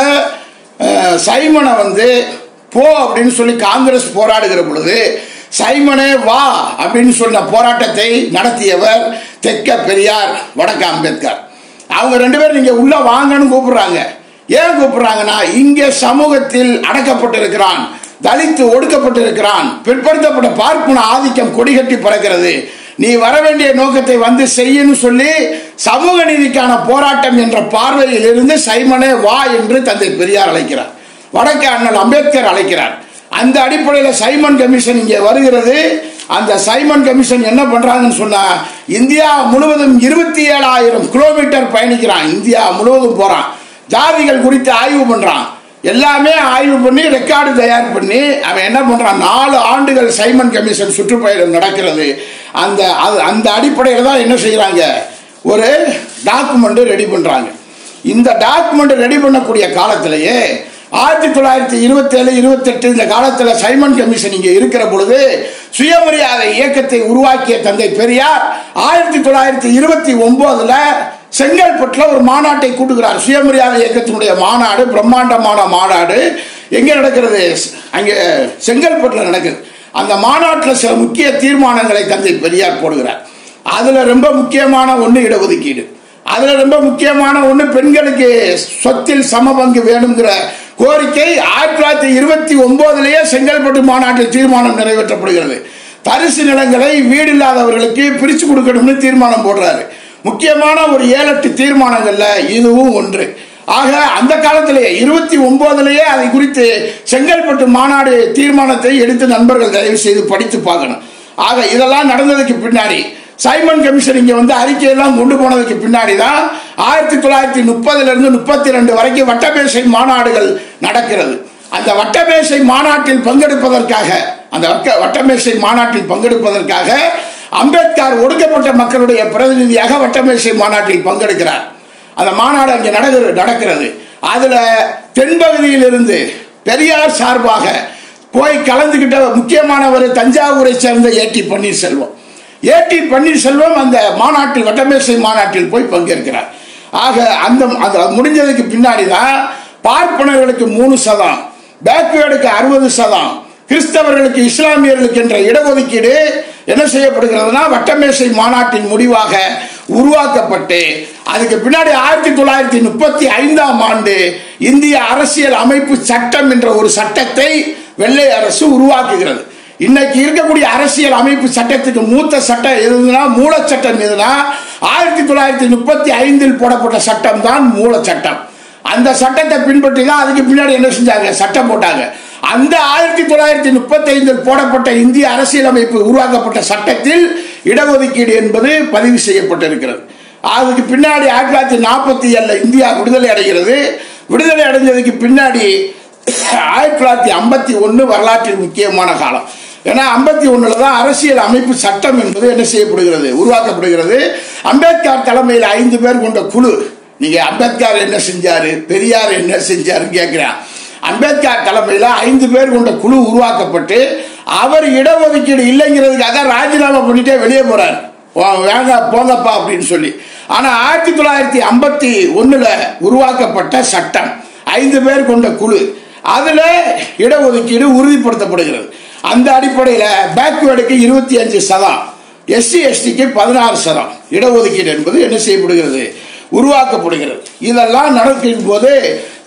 S1: அஹ், சைமனை வந்து போ அப்படின்னு சொல்லி காங்கிரஸ் போராடுகிற பொழுது சைமனே வா அப்படின்னு சொன்ன போராட்டத்தை நடத்தியவர் தெக்க பெரியார் வடக்க அம்பேத்கர் அவங்க ரெண்டு பேரும் நீங்க உள்ள வாங்கன்னு கூப்பிடுறாங்க ஏன் கூப்பிடுறாங்கன்னா இங்கே சமூகத்தில் அடக்கப்பட்டிருக்கிறான் தலித்து ஒடுக்கப்பட்டிருக்கிறான் பிற்படுத்தப்பட்ட பார்ப்பன ஆதிக்கம் கொடிகட்டி பறக்கிறது நீ வர வேண்டிய நோக்கத்தை வந்து செய்யன்னு சொல்லி சமூக நீதிக்கான போராட்டம் என்ற பார்வையில் இருந்து சைமனே வா என்று தந்தை பெரியார் அழைக்கிறார் வடக்கு அண்ணல் அம்பேத்கர் அழைக்கிறார் அந்த அடிப்படையில் சைமன் கமிஷன் இங்கே வருகிறது அந்த சைமன் கமிஷன் என்ன பண்றாங்கன்னு சொன்னா இந்தியா முழுவதும் இருபத்தி ஏழாயிரம் கிலோமீட்டர் பயணிக்கிறான் இந்தியா முழுவதும் போறான் ஜாதிகள் குறித்து ஆய்வு பண்றான் எல்லாமே ஆய்வு பண்ணி ரெக்கார்டு தயார் பண்ணி அவன் என்ன பண்றான் நாலு ஆண்டுகள் சைமன் கமிஷன் சுற்றுப்பயணம் நடக்கிறது அந்த அது அந்த அடிப்படையில் தான் என்ன செய்யறாங்க ஒரு டாக்குமெண்ட் ரெடி பண்றாங்க இந்த டாக்குமெண்ட் ரெடி பண்ணக்கூடிய காலத்திலேயே ஆயிரத்தி தொள்ளாயிரத்தி இருபத்தேழு இருபத்தெட்டு இந்த காலத்தில் சைமன் கமிஷன் இங்கே இருக்கிற பொழுது சுயமரியாதை இயக்கத்தை உருவாக்கிய தந்தை பெரியார் ஆயிரத்தி தொள்ளாயிரத்தி இருபத்தி ஒன்பதுல செங்கல்பட்டில் ஒரு மாநாட்டை கூட்டுகிறார் சுயமரியாதை இயக்கத்தினுடைய மாநாடு பிரம்மாண்டமான மாநாடு எங்கே நடக்கிறது அங்கே செங்கல்பட்டில் நடக்குது அந்த மாநாட்டில் சில முக்கிய தீர்மானங்களை தந்தை பெரியார் போடுகிறார் அதில் ரொம்ப முக்கியமான ஒன்று இடஒதுக்கீடு அதில் ரொம்ப முக்கியமான ஒன்று பெண்களுக்கு சொத்தில் சமபங்கு வேணுங்கிற கோரிக்கை ஆயிரத்தி தொள்ளாயிரத்தி இருபத்தி ஒன்பதுலேயே செங்கல்பட்டு மாநாட்டில் தீர்மானம் நிறைவேற்றப்படுகிறது தரிசு நிலங்களை வீடு இல்லாதவர்களுக்கு பிரித்து கொடுக்கணும்னு தீர்மானம் போடுறாரு முக்கியமான ஒரு ஏழு எட்டு தீர்மானங்கள்ல இதுவும் ஒன்று ஆக அந்த காலத்திலேயே இருபத்தி ஒன்பதுலேயே அதை குறித்து செங்கல்பட்டு மாநாடு தீர்மானத்தை எடுத்து நண்பர்கள் தயவு செய்து படித்து பார்க்கணும் ஆக இதெல்லாம் நடந்ததுக்கு பின்னாடி சைமன் கமிஷன் இங்க வந்து அறிக்கையெல்லாம் கொண்டு போனதுக்கு பின்னாடி தான் ஆயிரத்தி தொள்ளாயிரத்தி முப்பதுல இருந்து முப்பத்தி ரெண்டு வரைக்கும் வட்டமேசை மாநாடுகள் நடக்கிறது அந்த வட்டமேசை மாநாட்டில் பங்கெடுப்பதற்காக அந்த வட்ட வட்டமேசை மாநாட்டில் பங்கெடுப்பதற்காக அம்பேத்கர் ஒடுக்கப்பட்ட மக்களுடைய பிரதிநிதியாக வட்டமேசை மாநாட்டில் பங்கெடுக்கிறார் அந்த மாநாடு அங்கே நடக்கிறது நடக்கிறது அதுல தென்பகுதியில் இருந்து பெரியார் சார்பாக போய் கலந்துகிட்ட முக்கியமானவர் தஞ்சாவூரை சேர்ந்த ஏடி பன்னீர்செல்வம் ஏடி பன்னீர்செல்வம் அந்த மாநாட்டில் வட்டமேசை மாநாட்டில் போய் பங்கேற்கிறார் ஆக அந்த அது முடிஞ்சதுக்கு பின்னாடி தான் பார்ப்பனர்களுக்கு மூணு சதம் பேக்வேர்டுக்கு அறுபது சதம் கிறிஸ்தவர்களுக்கு இஸ்லாமியர்களுக்கு என்ற இடஒதுக்கீடு என்ன செய்யப்படுகிறதுனா வட்டமேசை மாநாட்டின் முடிவாக உருவாக்கப்பட்டு அதுக்கு பின்னாடி ஆயிரத்தி தொள்ளாயிரத்தி முப்பத்தி ஐந்தாம் ஆண்டு இந்திய அரசியல் அமைப்பு சட்டம் என்ற ஒரு சட்டத்தை வெள்ளை அரசு உருவாக்குகிறது இன்னைக்கு இருக்கக்கூடிய அரசியல் அமைப்பு சட்டத்துக்கு மூத்த சட்டம் எதுனா மூல சட்டம் எதுனா ஆயிரத்தி தொள்ளாயிரத்தி முப்பத்தி ஐந்தில் போடப்பட்ட சட்டம் தான் மூல சட்டம் அந்த சட்டத்தை பின்பற்றி தான் அதுக்கு பின்னாடி என்ன செஞ்சாங்க சட்டம் போட்டாங்க அந்த ஆயிரத்தி தொள்ளாயிரத்தி முப்பத்தி ஐந்தில் போடப்பட்ட இந்திய அரசியலமைப்பு உருவாக்கப்பட்ட சட்டத்தில் இடஒதுக்கீடு என்பது பதிவு செய்யப்பட்டிருக்கிறது அதுக்கு பின்னாடி ஆயிரத்தி தொள்ளாயிரத்தி நாற்பத்தி ஏழில் இந்தியா விடுதலை அடைகிறது விடுதலை அடைஞ்சதுக்கு பின்னாடி ஆயிரத்தி தொள்ளாயிரத்தி ஐம்பத்தி ஒன்று வரலாற்றில் முக்கியமான காலம் ஏன்னா ஐம்பத்தி ஒன்றில் தான் அரசியல் அமைப்பு சட்டம் என்பது என்ன செய்யப்படுகிறது உருவாக்கப்படுகிறது அம்பேத்கர் தலைமையில் ஐந்து பேர் கொண்ட குழு நீங்க அம்பேத்கர் என்ன செஞ்சாரு பெரியார் என்ன செஞ்சாருன்னு கேட்கிறான் அம்பேத்கர் தலைமையில் ஐந்து பேர் கொண்ட குழு உருவாக்கப்பட்டு அவர் இடஒதுக்கீடு இல்லைங்கிறதுக்காக ராஜினாமா பண்ணிட்டே வெளியே போறாரு வேங்க போங்கப்பா அப்படின்னு சொல்லி ஆனா ஆயிரத்தி தொள்ளாயிரத்தி ஐம்பத்தி ஒண்ணுல உருவாக்கப்பட்ட சட்டம் ஐந்து பேர் கொண்ட குழு அதுல இடஒதுக்கீடு உறுதிப்படுத்தப்படுகிறது அந்த அடிப்படையில் பேக்வேர்டுக்கு இருபத்தி அஞ்சு சதம் எஸ்சி எஸ்டிக்கு பதினாறு சதம் இடஒதுக்கீடு என்பது என்ன செய்யப்படுகிறது உருவாக்கப்படுகிறது இதெல்லாம் நடக்கும் போது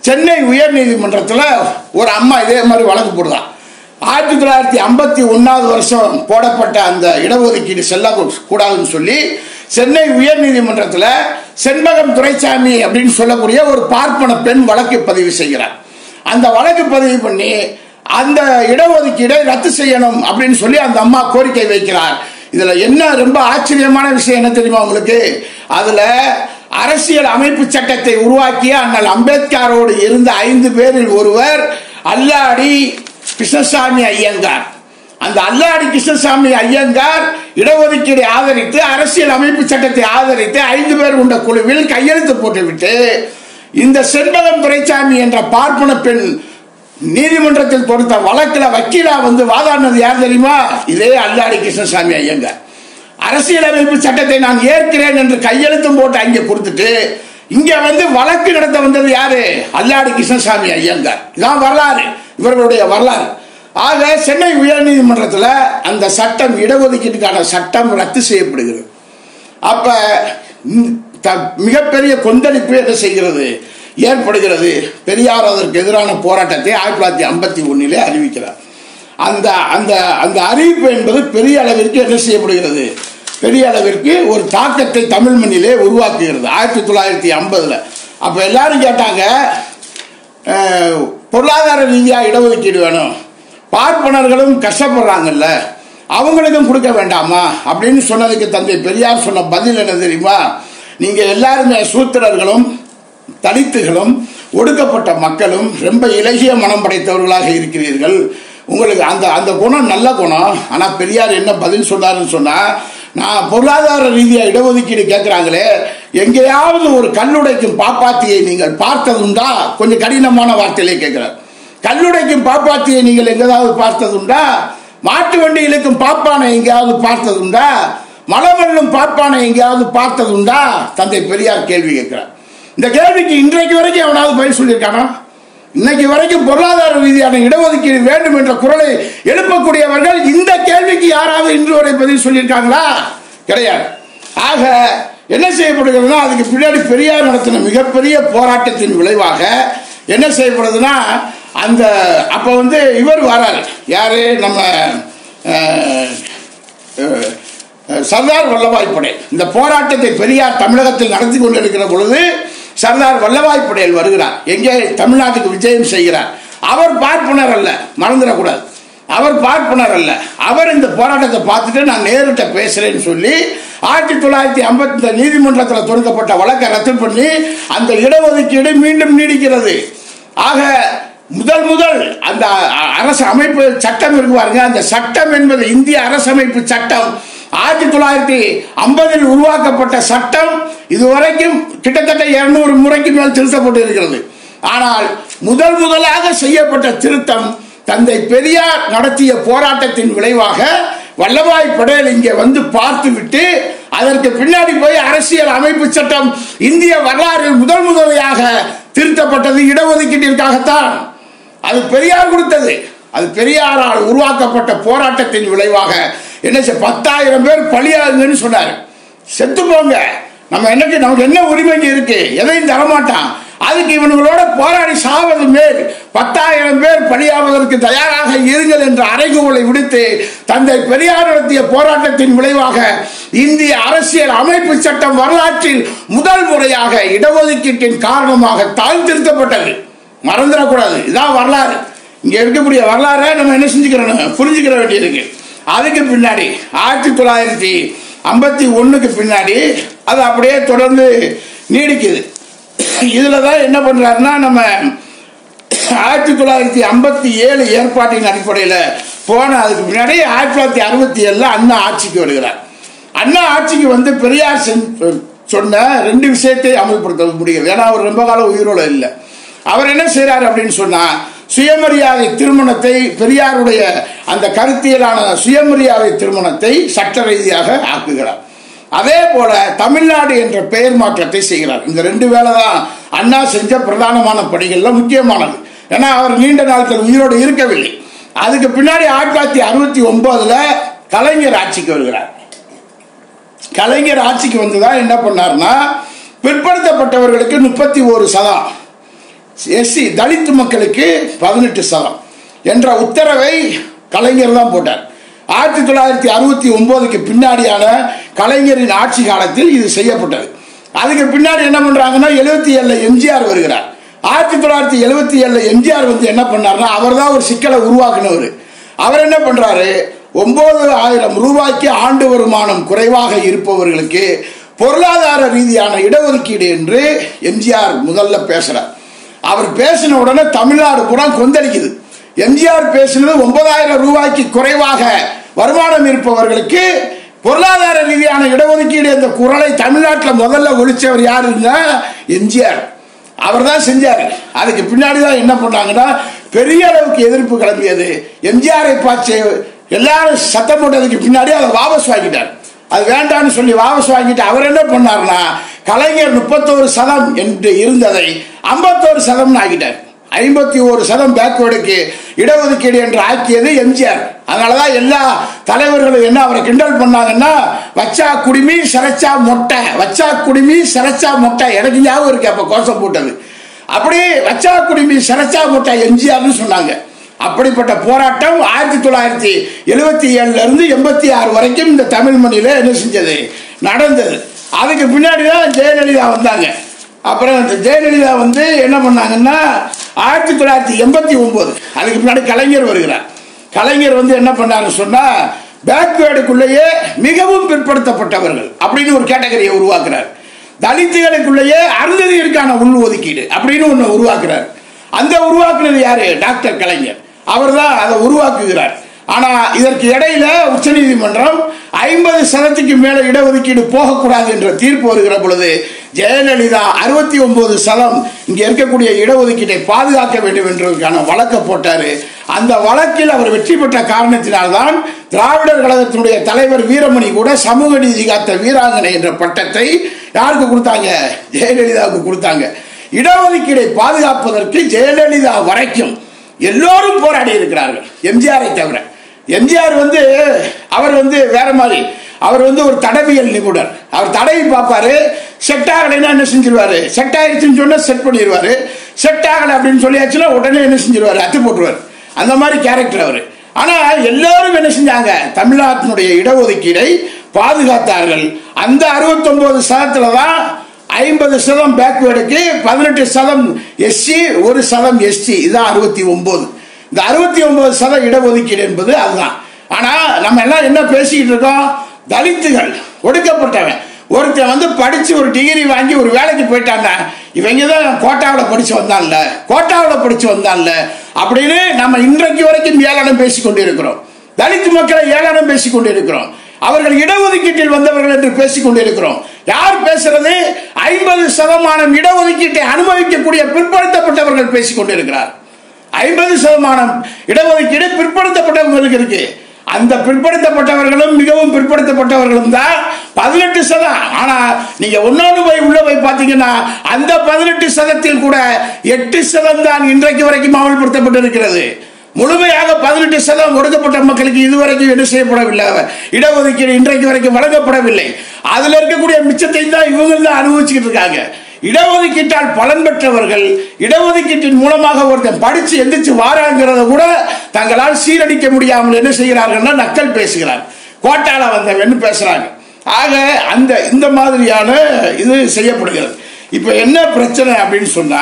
S1: சென்னை உயர்நீதிமன்றத்தில் ஒரு அம்மா இதே மாதிரி வழக்கு போடுதான் ஆயிரத்தி தொள்ளாயிரத்தி ஐம்பத்தி ஒன்றாவது வருஷம் போடப்பட்ட அந்த இடஒதுக்கீடு செல்லக்கூடாதுன்னு சொல்லி சென்னை உயர்நீதிமன்றத்தில் செண்பகம் துரைசாமி அப்படின்னு சொல்லக்கூடிய ஒரு பார்ப்பன பெண் வழக்கு பதிவு செய்கிறார் அந்த வழக்கு பதிவு பண்ணி அந்த இடஒதுக்கீடை ரத்து செய்யணும் அப்படின்னு சொல்லி அந்த அம்மா கோரிக்கை வைக்கிறார் இதுல என்ன ரொம்ப ஆச்சரியமான விஷயம் என்ன தெரியுமா உங்களுக்கு அதுல அரசியல் அமைப்பு சட்டத்தை உருவாக்கிய அண்ணல் அம்பேத்கரோடு இருந்த ஐந்து பேரில் ஒருவர் அல்லாடி கிருஷ்ணசாமி ஐயங்கார் அந்த அல்லாடி கிருஷ்ணசாமி ஐயங்கார் இடஒதுக்கீடை ஆதரித்து அரசியல் அமைப்பு சட்டத்தை ஆதரித்து ஐந்து பேர் கொண்ட குழுவில் கையெழுத்து போட்டுவிட்டு இந்த செண்பகம் துரைசாமி என்ற பார்ப்பன பெண் நீதிமன்றத்தில் கொடுத்த வழக்கில் வக்கீலா வந்து வாதாடினது யார் தெரியுமா இதே அல்லாடி கிருஷ்ணசாமி ஐயங்கார் அரசியலமைப்பு சட்டத்தை நான் ஏற்கிறேன் என்று கையெழுத்தும் போட்டு அங்கே கொடுத்துட்டு இங்க வந்து வழக்கு நடத்த வந்தது யாரு அல்லாடி கிருஷ்ணசாமி ஐயங்கார் இதான் வரலாறு இவர்களுடைய வரலாறு ஆக சென்னை உயர்நீதிமன்றத்தில் அந்த சட்டம் இடஒதுக்கீட்டுக்கான சட்டம் ரத்து செய்யப்படுகிறது அப்ப ம், த- மிகப்பெரிய கொந்தளிப்பு என்ன செய்கிறது ஏற்படுகிறது பெரியார் அதற்கு எதிரான போராட்டத்தை ஆயிரத்தி தொள்ளாயிரத்தி ஐம்பத்தி ஒன்னிலே அறிவிக்கிறார் அந்த அந்த அந்த அறிவிப்பு என்பது பெரிய அளவிற்கு என்ன செய்யப்படுகிறது பெரிய அளவிற்கு ஒரு தாக்கத்தை தமிழ் மண்ணிலே உருவாக்குகிறது ஆயிரத்தி தொள்ளாயிரத்தி ஐம்பதுல அப்ப எல்லாரும் கேட்டாங்க அஹ், பொருளாதார ரீதியாக இடஒதுக்கீடு வேணும் பார்ப்பனர்களும் கஷ்டப்படுறாங்கல்ல அவங்களுக்கும் கொடுக்க வேண்டாமா அப்படின்னு சொன்னதுக்கு தந்தை பெரியார் சொன்ன பதில் என்ன தெரியுமா நீங்க எல்லாருமே சூத்திரர்களும் தலித்துகளும் ஒடுக்கப்பட்ட மக்களும் ரொம்ப இலகிய மனம் படைத்தவர்களாக இருக்கிறீர்கள் உங்களுக்கு அந்த அந்த குணம் நல்ல குணம் ஆனால் பெரியார் என்ன பதில் சொன்னாருன்னு சொன்னா நான் பொருளாதார ரீதியாக இடஒதுக்கீடு கேட்குறாங்களே எங்கேயாவது ஒரு கல்லுடைக்கும் பாப்பாத்தியை நீங்கள் பார்த்ததுண்டா கொஞ்சம் கடினமான வார்த்தையிலே கேட்கிறார் கல்லுடைக்கும் பாப்பாத்தியை நீங்கள் எங்கேயாவது பார்த்ததுண்டா மாட்டு வண்டி இழுக்கும் பாப்பானை எங்கேயாவது பார்த்ததுண்டா மலவெல்லும் பாப்பானை எங்கேயாவது பார்த்ததுண்டா தந்தை பெரியார் கேள்வி கேட்கிறார் இந்த கேள்விக்கு இன்றைக்கு வரைக்கும் எவனாவது பதில் சொல்லியிருக்கானா இன்னைக்கு வரைக்கும் பொருளாதார ரீதியான இடஒதுக்கீடு வேண்டும் என்ற குரலை எழுப்பக்கூடியவர்கள் இந்த கேள்விக்கு யாராவது இன்று வரை பதில் சொல்லியிருக்காங்களா கிடையாது ஆக என்ன செய்யப்படுகிறதுனா அதுக்கு பின்னாடி பெரியார் நடத்தின மிகப்பெரிய போராட்டத்தின் விளைவாக என்ன செய்யப்படுதுன்னா அந்த அப்போ வந்து இவர் வராரு யாரு நம்ம அஹ், அஹ், சர்தார் வல்லபாய் படேல் இந்த போராட்டத்தை பெரியார் தமிழகத்தில் நடத்தி கொண்டிருக்கிற பொழுது சர்தார் வல்லபாய் படேல் வருகிறார் எங்கே தமிழ்நாட்டுக்கு விஜயம் செய்கிறார் அவர் பார்ப்பனர் அல்ல மறந்துடக்கூடாது அவர் பார்ப்பனர் அல்ல அவர் இந்த போராட்டத்தை பார்த்துட்டு நான் நேரிட்ட பேசுறேன்னு சொல்லி ஆயிரத்தி தொள்ளாயிரத்தி ஐம்பத்தி நீதிமன்றத்தில் தொடுக்கப்பட்ட வழக்கை ரத்து பண்ணி அந்த இடஒதுக்கீடு மீண்டும் நீடிக்கிறது ஆக முதல் முதல் அந்த அ- அரசு அமைப்பு சட்டம் இருக்கு பாருங்க அந்த சட்டம் என்பது இந்திய அரசமைப்பு சட்டம் ஆயிரத்தி தொள்ளாயிரத்தி ஐம்பதில் உருவாக்கப்பட்ட சட்டம் இதுவரைக்கும் கிட்டத்தட்ட இருநூறு முறைக்கு மேல் திருத்தப்பட்டு இருக்கிறது ஆனால் முதல் முதலாக செய்யப்பட்ட திருத்தம் தந்தை பெரியார் நடத்திய போராட்டத்தின் விளைவாக வல்லபாய் படேல் இங்கே வந்து பார்த்துவிட்டு அதற்கு பின்னாடி போய் அரசியல் அமைப்பு சட்டம் இந்திய வரலாறில் முதல் முதலையாக திருத்தப்பட்டது இடஒதுக்கீட்டிற்காகத்தான் அது பெரியார் கொடுத்தது அது பெரியாரால் உருவாக்கப்பட்ட போராட்டத்தின் விளைவாக என்ன செய்- பத்தாயிரம் பேர் பலியாகுங்கன்னு சொன்னார் செத்து போங்க நம்ம என்னக்கு நமக்கு என்ன உரிமைங்க இருக்கு எதையும் தரமாட்டான் அதுக்கு இவனுங்களோட போராடி சாவது மேல் பத்தாயிரம் பேர் பலியாவதற்கு தயாராக இருங்கள் என்ற அறைகூவலை விடுத்து தந்தை பெரியார் நடத்திய போராட்டத்தின் விளைவாக இந்திய அரசியல் அமைப்பு சட்டம் வரலாற்றில் முதல் முறையாக இடஒதுக்கீட்டின் காரணமாக தாழ்த்திருத்தப்பட்டது மறந்துடக்கூடாது இதான் வரலாறு இங்க இருக்கக்கூடிய வரலாறை நம்ம என்ன செஞ்சுக்கிறோம் புரிஞ்சுக்கிற வேண்டியிருக்கு அதுக்கு பின்னாடி ஆயிரத்தி தொள்ளாயிரத்தி ஐம்பத்தி ஒண்ணுக்கு பின்னாடி அது அப்படியே தொடர்ந்து நீடிக்குது இதுல தான் என்ன பண்றாருன்னா நம்ம ஆயிரத்தி தொள்ளாயிரத்தி ஐம்பத்தி ஏழு ஏற்பாட்டின் அடிப்படையில் போன அதுக்கு முன்னாடி ஆயிரத்தி தொள்ளாயிரத்தி அறுபத்தி ஏழுல அண்ணா ஆட்சிக்கு வருகிறார் அண்ணா ஆட்சிக்கு வந்து பெரியார் செஞ்ச- சொன்ன ரெண்டு விஷயத்தை அமல்படுத்த முடிகிறது ஏன்னா அவர் ரொம்ப காலம் உயிரோட இல்லை அவர் என்ன செய்றாரு அப்படின்னு சொன்னா சுயமரியாதை திருமணத்தை பெரியாருடைய அந்த கருத்தியலான சுயமரியாதை திருமணத்தை சட்ட ரீதியாக ஆக்குகிறார் அதே போல தமிழ்நாடு என்ற பெயர் மாற்றத்தை செய்கிறார் இந்த ரெண்டு வேலை தான் அண்ணா செஞ்ச பிரதானமான பணிகள்ல முக்கியமானது ஏன்னா அவர் நீண்ட நாட்கள் உயிரோடு இருக்கவில்லை அதுக்கு பின்னாடி ஆயிரத்தி தொள்ளாயிரத்தி அறுபத்தி ஒன்பதுல கலைஞர் ஆட்சிக்கு வருகிறார் கலைஞர் ஆட்சிக்கு வந்துதான் என்ன பண்ணார்னா பிற்படுத்தப்பட்டவர்களுக்கு முப்பத்தி ஒரு சதம் எஸ்சி தலித் மக்களுக்கு பதினெட்டு சதம் என்ற உத்தரவை கலைஞர் தான் போட்டார் ஆயிரத்தி தொள்ளாயிரத்தி அறுபத்தி ஒன்பதுக்கு பின்னாடியான கலைஞரின் ஆட்சி காலத்தில் இது செய்யப்பட்டது அதுக்கு பின்னாடி என்ன பண்றாங்கன்னா எழுபத்தி ஏழுல எம்ஜிஆர் வருகிறார் ஆயிரத்தி தொள்ளாயிரத்தி எழுபத்தி ஏழுல எம்ஜிஆர் வந்து என்ன பண்ணார்னா அவர் தான் ஒரு சிக்கலை உருவாக்குனவர் அவர் என்ன பண்றாரு ஒன்பது ஆயிரம் ரூபாய்க்கு ஆண்டு வருமானம் குறைவாக இருப்பவர்களுக்கு பொருளாதார ரீதியான இடஒதுக்கீடு என்று எம்ஜிஆர் முதல்ல பேசுறார் அவர் பேசின உடனே தமிழ்நாடு பூரா கொந்தளிக்குது எம்ஜிஆர் பேசினது ஒன்பதாயிரம் ரூபாய்க்கு குறைவாக வருமானம் இருப்பவர்களுக்கு பொருளாதார ரீதியான இடஒதுக்கீடு என்ற குரலை தமிழ்நாட்டில் முதல்ல ஒழிச்சவர் யாருன்னா எம்ஜிஆர் அவர் தான் செஞ்சார் அதுக்கு பின்னாடி தான் என்ன பண்ணாங்கன்னா பெரிய அளவுக்கு எதிர்ப்பு கிளம்பியது எம்ஜிஆரை பார்த்து எல்லாரும் சத்தம் போட்டதுக்கு பின்னாடி அதை வாபஸ் வாங்கிட்டார் அது வேண்டாம்னு சொல்லி வாபஸ் வாங்கிட்டு அவர் என்ன பண்ணார்னா கலைஞர் முப்பத்தோரு சதம் என்று இருந்ததை ஐம்பத்தோரு சதம்னு ஆக்கிட்டார் ஐம்பத்தி ஒரு சதம் பேக்வேர்டுக்கு இடஒதுக்கீடு என்று ஆக்கியது எம்ஜிஆர் அதனாலதான் எல்லா தலைவர்களும் என்ன அவரை கிண்டல் பண்ணாங்கன்னா வச்சா குடிமி சிறைச்சா மொட்டை வச்சா குடிமி சிறைச்சா மொட்டை எனக்கு ஞாபகம் இருக்கு அப்ப கோஷம் போட்டது அப்படி வச்சா குடிமி சிறைச்சா மொட்டை எம்ஜிஆர்னு சொன்னாங்க அப்படிப்பட்ட போராட்டம் ஆயிரத்தி தொள்ளாயிரத்தி எழுபத்தி ஏழுல இருந்து எண்பத்தி ஆறு வரைக்கும் இந்த தமிழ் மண்ணில என்ன செஞ்சது நடந்தது அதுக்கு பின்னாடி தான் ஜெயலலிதா வந்தாங்க அப்புறம் இந்த ஜெயலலிதா வந்து என்ன பண்ணாங்கன்னா ஆயிரத்தி தொள்ளாயிரத்தி எண்பத்தி ஒன்பது அதுக்கு பின்னாடி கலைஞர் வருகிறார் கலைஞர் வந்து என்ன பண்ணாரு சொன்னா பேக்வேர்டுக்குள்ளேயே மிகவும் பிற்படுத்தப்பட்டவர்கள் அப்படின்னு ஒரு கேட்டகரியை உருவாக்குறார் தலித்துகளுக்குள்ளேயே அருந்ததிகளுக்கான உள் ஒதுக்கீடு அப்படின்னு ஒன்று உருவாக்குறார் அந்த உருவாக்குனது யாரு டாக்டர் கலைஞர் அவர் தான் அதை உருவாக்குகிறார் ஆனா இதற்கு இடையில உச்சநீதிமன்றம் ஐம்பது சதத்துக்கு மேல இடஒதுக்கீடு போகக்கூடாது என்ற தீர்ப்பு வருகிற பொழுது ஜெயலலிதா அறுபத்தி ஒன்பது சதம் இங்க இருக்கக்கூடிய இடஒதுக்கீட்டை பாதுகாக்க வேண்டும் என்றதுக்கான வழக்கை போட்டாரு அந்த வழக்கில் அவர் வெற்றி பெற்ற காரணத்தினால்தான் திராவிடர் கழகத்தினுடைய தலைவர் வீரமணி கூட சமூக நீதி காத்த வீராங்கனை என்ற பட்டத்தை யாருக்கு கொடுத்தாங்க ஜெயலலிதாவுக்கு கொடுத்தாங்க இடஒதுக்கீடை பாதுகாப்பதற்கு ஜெயலலிதா வரைக்கும் எல்லோரும் போராடி இருக்கிறார்கள் எம்ஜிஆரை தவிர எம்ஜிஆர் வந்து அவர் வந்து வேற மாதிரி அவர் வந்து ஒரு தடவியல் நிபுணர் அவர் தடவி பார்ப்பாரு செட் ஆகலைன்னா என்ன செஞ்சிருவாரு செட் ஆயிடுச்சுன்னு சொன்னா செட் பண்ணிடுவாரு செட் ஆகலை அப்படின்னு சொல்லியாச்சுன்னா உடனே என்ன செஞ்சிருவாரு அத்து போட்டுருவார் அந்த மாதிரி கேரக்டர் அவர் ஆனா எல்லாரும் என்ன செஞ்சாங்க தமிழ்நாட்டினுடைய இடஒதுக்கீடை பாதுகாத்தார்கள் அந்த அறுபத்தொன்பது சதத்துல தான் ஐம்பது சதம் பேக்வேர்டுக்கு பதினெட்டு சதம் எஸ்சி ஒரு சதம் எஸ்டி இதான் அறுபத்தி ஒன்பது இந்த அறுபத்தி ஒன்பது சதம் இடஒதுக்கீடு என்பது அதுதான் ஆனா நம்ம எல்லாம் என்ன பேசிக்கிட்டு இருக்கோம் தலித்துகள் ஒடுக்கப்பட்டவன் ஒருத்தன் வந்து படிச்சு ஒரு டிகிரி வாங்கி ஒரு வேலைக்கு போயிட்டாங்க இவங்க தான் கோட்டாவில் படிச்சு வந்தான்ல கோட்டாவில் படிச்சு வந்தான்ல அப்படின்னு நம்ம இன்றைக்கு வரைக்கும் ஏளனம் பேசிக் கொண்டிருக்கிறோம் தலித் மக்களை ஏளனம் பேசிக் கொண்டிருக்கிறோம் அவர்கள் இடஒதுக்கீட்டில் வந்தவர்கள் என்று பேசிக் கொண்டிருக்கிறோம் யார் பேசுறது ஐம்பது சதமானம் இடஒதுக்கீட்டை அனுபவிக்கக்கூடிய பிற்படுத்தப்பட்டவர்கள் பேசிக் கொண்டிருக்கிறார் ஐம்பது சதமானம் இடஒதுக்கீடு பிற்படுத்தப்பட்டவர்களுக்கு இருக்கு அந்த பிற்படுத்தப்பட்டவர்களும் மிகவும் பிற்படுத்தப்பட்டவர்களும் தான் பதினெட்டு சதம் ஆனா நீங்க ஒன்னொன்று போய் உள்ள போய் பாத்தீங்கன்னா அந்த பதினெட்டு சதத்தில் கூட எட்டு சதம் தான் இன்றைக்கு வரைக்கும் அமல்படுத்தப்பட்டிருக்கிறது முழுமையாக பதினெட்டு சதம் ஒடுக்கப்பட்ட மக்களுக்கு இதுவரைக்கும் என்ன செய்யப்படவில்லை இடஒதுக்கீடு இன்றைக்கு வரைக்கும் வழங்கப்படவில்லை அதுல இருக்கக்கூடிய மிச்சத்தை தான் இவங்க தான் அனுபவிச்சுக்கிட்டு இருக்காங்க இடஒதுக்கீட்டால் பலன் பெற்றவர்கள் இடஒதுக்கீட்டின் மூலமாக ஒருத்தன் படிச்சு எந்திரிச்சு வாராங்கிறத கூட தங்களால் சீரடிக்க முடியாமல் என்ன செய்கிறார்கள்னா நக்கல் பேசுகிறார் கோட்டால வந்தவன் பேசுறாங்க ஆக அந்த இந்த மாதிரியான இது செய்யப்படுகிறது இப்ப என்ன பிரச்சனை அப்படின்னு சொன்னா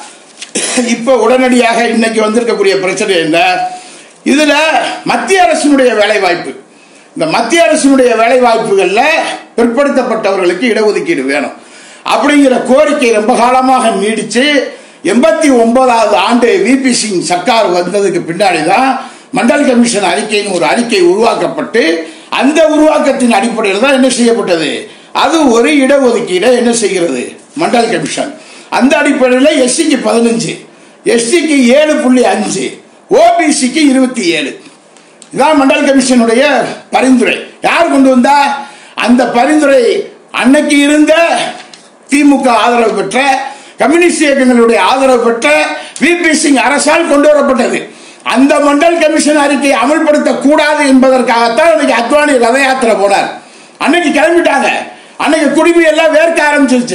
S1: இப்ப உடனடியாக இன்னைக்கு வந்திருக்கக்கூடிய பிரச்சனை என்ன இதுல மத்திய அரசினுடைய வேலை வாய்ப்பு இந்த மத்திய அரசினுடைய வேலை வாய்ப்புகள்ல பிற்படுத்தப்பட்டவர்களுக்கு இடஒதுக்கீடு வேணும் அப்படிங்கிற கோரிக்கை ரொம்ப காலமாக நீடிச்சு எண்பத்தி ஒன்பதாவது ஆண்டு விபி சிங் சர்க்கார் வந்ததுக்கு பின்னாடி தான் மண்டல் கமிஷன் அறிக்கைன்னு ஒரு அறிக்கை உருவாக்கப்பட்டு அந்த உருவாக்கத்தின் அடிப்படையில் தான் என்ன செய்யப்பட்டது அது ஒரு இடஒதுக்கீடை என்ன செய்கிறது மண்டல் கமிஷன் அந்த அடிப்படையில் எஸ்சிக்கு பதினஞ்சு எஸ்சிக்கு ஏழு புள்ளி அஞ்சு ஓபிசிக்கு இருபத்தி ஏழு இதான் மண்டல் கமிஷனுடைய பரிந்துரை யார் கொண்டு வந்தா அந்த பரிந்துரை அன்னைக்கு இருந்த திமுக ஆதரவு பெற்ற கம்யூனிஸ்ட் இயக்கங்களுடைய ஆதரவு பெற்ற விபி சிங் அரசால் கொண்டு வரப்பட்டது அந்த மண்டல் கமிஷன் அறிக்கையை அமல்படுத்த கூடாது என்பதற்காகத்தான் அன்னைக்கு அத்வானி ரத யாத்திரை போனார் அன்னைக்கு கிளம்பிட்டாங்க அன்னைக்கு குடிமை எல்லாம் வேர்க்க ஆரம்பிச்சிருச்சு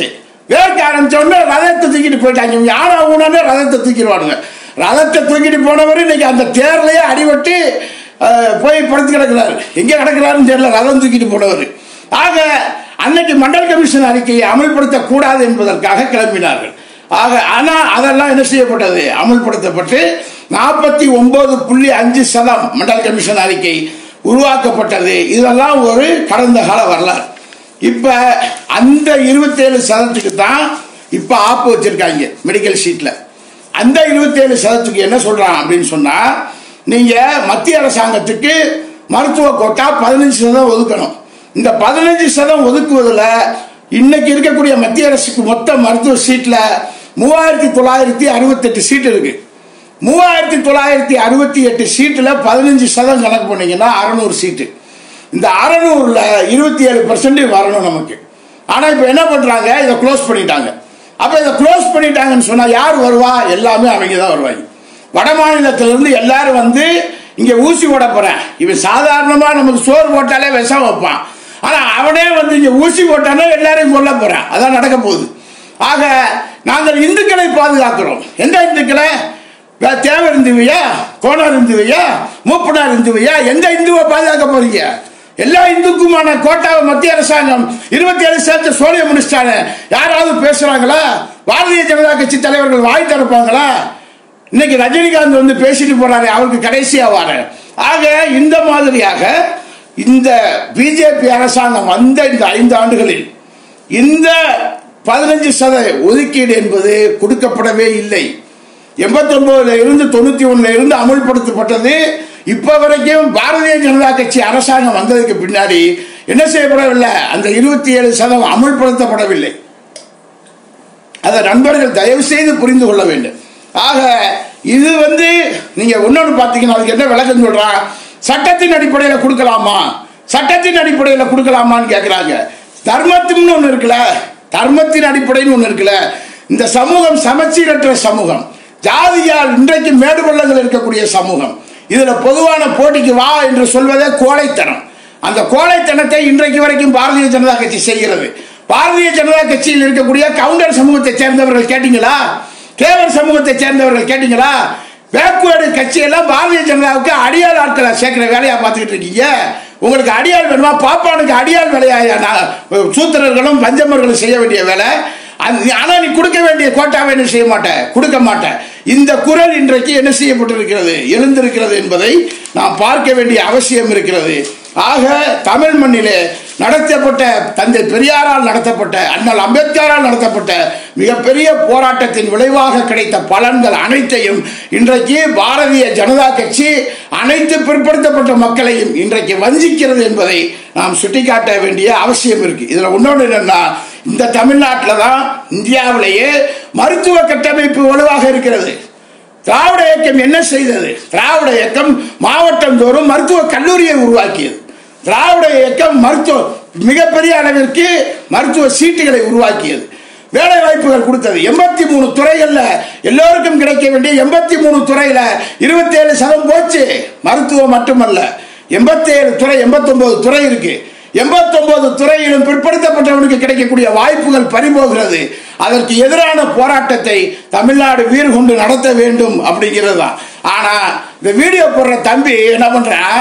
S1: வேர்க்க ஆரம்பிச்ச உடனே ரதத்தை தூக்கிட்டு போயிட்டாங்க இவங்க யாரா ஊனே ரதத்தை தூக்கிடுவானுங்க ரதத்தை தூக்கிட்டு போனவர் இன்னைக்கு அந்த தேர்லயே அடிபட்டு அஹ், போய் படுத்து கிடக்கிறாரு எங்க கிடக்கிறாருன்னு தெரியல ரதம் தூக்கிட்டு போனவர் ஆக அன்னைக்கு மண்டல் கமிஷன் அறிக்கையை அமல்படுத்தக்கூடாது என்பதற்காக கிளம்பினார்கள் ஆக ஆனா அதெல்லாம் என்ன செய்யப்பட்டது அமல்படுத்தப்பட்டு நாற்பத்தி ஒன்பது புள்ளி அஞ்சு சதம் மண்டல் கமிஷன் அறிக்கை உருவாக்கப்பட்டது இதெல்லாம் ஒரு கடந்த கால வரலாறு இப்ப அந்த இருபத்தேழு சதத்துக்கு தான் இப்ப ஆப்பு வச்சிருக்காங்க மெடிக்கல் ஷீட்ல அந்த இருபத்தேழு சதத்துக்கு என்ன சொல்றான் அப்படின்னு சொன்னா நீங்க மத்திய அரசாங்கத்துக்கு மருத்துவ கோட்டா பதினஞ்சு சதம் ஒதுக்கணும் இந்த பதினஞ்சு சதம் ஒதுக்குவதில் இன்னைக்கு இருக்கக்கூடிய மத்திய அரசுக்கு மொத்த மருத்துவ சீட்ல மூவாயிரத்தி தொள்ளாயிரத்தி அறுபத்தெட்டு சீட் இருக்கு மூவாயிரத்தி தொள்ளாயிரத்தி அறுபத்தி எட்டு சீட்டில் பதினஞ்சு சதம் கணக்கு பண்ணீங்கன்னா அறநூறு சீட்டு இந்த அறநூறுல இருபத்தி ஏழு பர்சன்ட் வரணும் நமக்கு ஆனால் இப்போ என்ன பண்ணுறாங்க இதை க்ளோஸ் பண்ணிட்டாங்க அப்போ இதை க்ளோஸ் பண்ணிட்டாங்கன்னு சொன்னால் யார் வருவா எல்லாமே அவங்க தான் வருவாங்க வட மாநிலத்திலிருந்து எல்லாரும் வந்து இங்கே ஊசி போட போகிறேன் இவன் சாதாரணமாக நமக்கு சோறு போட்டாலே விஷம் வைப்பான் ஆனால் அவனே வந்து இங்கே ஊசி போட்டானே எல்லாரையும் கொல்ல போகிறான் அதான் நடக்க போகுது ஆக நாங்கள் இந்துக்களை பாதுகாக்கிறோம் எந்த இந்துக்களை வே- தேவர் இந்துவையா கோணர் இந்துவையா மூப்பனார் இந்துவையா எந்த இந்துவை பாதுகாக்க போறீங்க எல்லா இந்துக்குமான கோட்டாவை மத்திய அரசாங்கம் இருபத்தி ஏழு சேர்த்து சோழிய முடிச்சிட்டாங்க யாராவது பேசுறாங்களா பாரதிய ஜனதா கட்சி தலைவர்கள் வாய் திறப்பாங்களா இன்னைக்கு ரஜினிகாந்த் வந்து பேசிட்டு போறாரு அவருக்கு கடைசியா வர ஆக இந்த மாதிரியாக இந்த பிஜேபி அரசாங்கம் வந்த இந்த ஐந்து ஆண்டுகளில் இந்த பதினஞ்சு சத ஒதுக்கீடு என்பது கொடுக்கப்படவே இல்லை எண்பத்தொன்பதுல இருந்து தொண்ணூத்தி ஒண்ணுல இருந்து அமுல்படுத்தப்பட்டது இப்ப வரைக்கும் பாரதிய ஜனதா கட்சி அரசாங்கம் வந்ததுக்கு பின்னாடி என்ன செய்யப்படவில்லை அந்த இருபத்தி ஏழு சதம் அமுல்படுத்தப்படவில்லை அதை நண்பர்கள் தயவு செய்து புரிந்து கொள்ள வேண்டும் ஆக இது வந்து நீங்க இன்னொன்று பார்த்தீங்கன்னா அதுக்கு என்ன விளக்கம் சொல்றான் சட்டத்தின் அடிப்படையில் கொடுக்கலாமா சட்டத்தின் அடிப்படையில் கொடுக்கலாமான்னு கேட்குறாங்க தர்மத்தின்னு ஒன்று இருக்குல்ல தர்மத்தின் அடிப்படைன்னு ஒன்று இருக்குல்ல இந்த சமூகம் சமச்சீரற்ற சமூகம் ஜாதியால் இன்றைக்கு மேடு பள்ளங்கள் இருக்கக்கூடிய சமூகம் இதுல பொதுவான போட்டிக்கு வா என்று சொல்வதே கோழைத்தனம் அந்த கோழைத்தனத்தை இன்றைக்கு வரைக்கும் பாரதிய ஜனதா கட்சி செய்கிறது பாரதிய ஜனதா கட்சியில் இருக்கக்கூடிய கவுண்டர் சமூகத்தை சேர்ந்தவர்கள் கேட்டீங்களா கேவர் சமூகத்தை சேர்ந்தவர்கள் கேட்டீங்களா பேக்வேர்டு கட்சியெல்லாம் பாரதிய ஜனதாவுக்கு அடியாள் ஆட்களை சேர்க்கிற வேலையா பார்த்துக்கிட்டு இருக்கீங்க உங்களுக்கு அடியாள் வேணுமா பாப்பானுக்கு அடியாள் வேலையா நான் சூத்திரர்களும் பஞ்சமர்களும் செய்ய வேண்டிய வேலை அது- ஆனா நீ கொடுக்க வேண்டிய கோட்டாவை என்ன செய்ய மாட்டேன் கொடுக்க மாட்டேன் இந்த குரல் இன்றைக்கு என்ன செய்யப்பட்டிருக்கிறது எழுந்திருக்கிறது என்பதை நாம் பார்க்க வேண்டிய அவசியம் இருக்கிறது ஆக தமிழ் மண்ணிலே நடத்தப்பட்ட தந்தை பெரியாரால் நடத்தப்பட்ட அண்ணல் அம்பேத்கரால் நடத்தப்பட்ட மிகப்பெரிய போராட்டத்தின் விளைவாக கிடைத்த பலன்கள் அனைத்தையும் இன்றைக்கு பாரதிய ஜனதா கட்சி அனைத்து பிற்படுத்தப்பட்ட மக்களையும் இன்றைக்கு வஞ்சிக்கிறது என்பதை நாம் சுட்டிக்காட்ட வேண்டிய அவசியம் இருக்கு இதுல இன்னொன்று என்னன்னா இந்த தமிழ்நாட்டில் தான் இந்தியாவிலேயே மருத்துவ கட்டமைப்பு வலுவாக இருக்கிறது திராவிட இயக்கம் என்ன செய்தது திராவிட இயக்கம் மாவட்டம் தோறும் மருத்துவ கல்லூரியை உருவாக்கியது திராவிட இயக்கம் மருத்துவ மிகப்பெரிய அளவிற்கு மருத்துவ சீட்டுகளை உருவாக்கியது வேலை வாய்ப்புகள் கொடுத்தது எண்பத்தி மூணு துறைகள்ல எல்லோருக்கும் கிடைக்க வேண்டிய எண்பத்தி மூணு துறையில இருபத்தி ஏழு சதம் போச்சு மருத்துவம் மட்டுமல்ல எண்பத்தி ஏழு துறை எண்பத்தொன்பது துறை இருக்கு எண்பத்தொன்பது துறையிலும் பிற்படுத்தப்பட்டவனுக்கு கிடைக்கக்கூடிய வாய்ப்புகள் பறிபோகிறது அதற்கு எதிரான போராட்டத்தை தமிழ்நாடு வீறு கொண்டு நடத்த வேண்டும் அப்படிங்கிறது தான் ஆனா இந்த வீடியோ போடுற தம்பி என்ன பண்றான்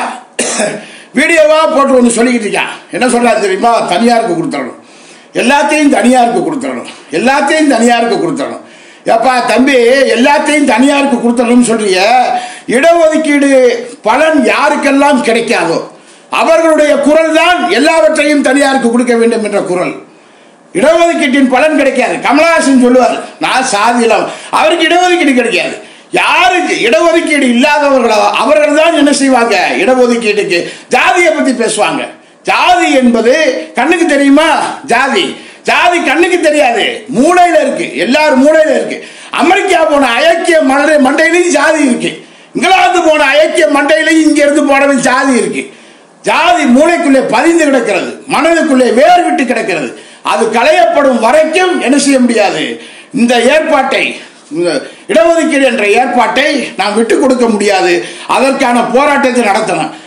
S1: வீடியோவா போட்டு ஒன்று சொல்லிக்கிட்டு இருக்கான் என்ன சொல்றான் தெரியுமா தனியாருக்கு கொடுத்துடணும் எல்லாத்தையும் தனியாருக்கு கொடுத்துடணும் எல்லாத்தையும் தனியாருக்கு கொடுத்துடணும் ஏப்பா தம்பி எல்லாத்தையும் தனியாருக்கு கொடுத்துடணும்னு சொல்றீங்க இடஒதுக்கீடு பலன் யாருக்கெல்லாம் கிடைக்காதோ அவர்களுடைய குரல் தான் எல்லாவற்றையும் தனியாருக்கு கொடுக்க வேண்டும் என்ற குரல் இடஒதுக்கீட்டின் பலன் கிடைக்காது கமலஹாசன் சொல்லுவார் நான் சாதியிலம் அவருக்கு இடஒதுக்கீடு கிடைக்காது யாருக்கு இடஒதுக்கீடு இல்லாதவர்களோ அவர்கள் தான் என்ன செய்வாங்க இடஒதுக்கீட்டுக்கு ஜாதியை பத்தி பேசுவாங்க ஜாதி என்பது கண்ணுக்கு தெரியுமா ஜாதி ஜாதி கண்ணுக்கு தெரியாது மூளையில இருக்கு எல்லாரும் மூளையில இருக்கு அமெரிக்கா போன ஐக்கிய மண்டை மண்டையிலையும் ஜாதி இருக்கு இங்கிலாந்து போன ஐக்கிய மண்டையிலையும் இங்க இருந்து போனவன் ஜாதி இருக்கு ஜாதி மூளைக்குள்ளே பதிந்து கிடக்கிறது மனதுக்குள்ளே வேர் விட்டு கிடக்கிறது அது களையப்படும் வரைக்கும் என்ன செய்ய முடியாது இந்த ஏற்பாட்டை இந்த இடஒதுக்கீடு என்ற ஏற்பாட்டை நாம் விட்டு கொடுக்க முடியாது அதற்கான போராட்டத்தை நடத்தணும்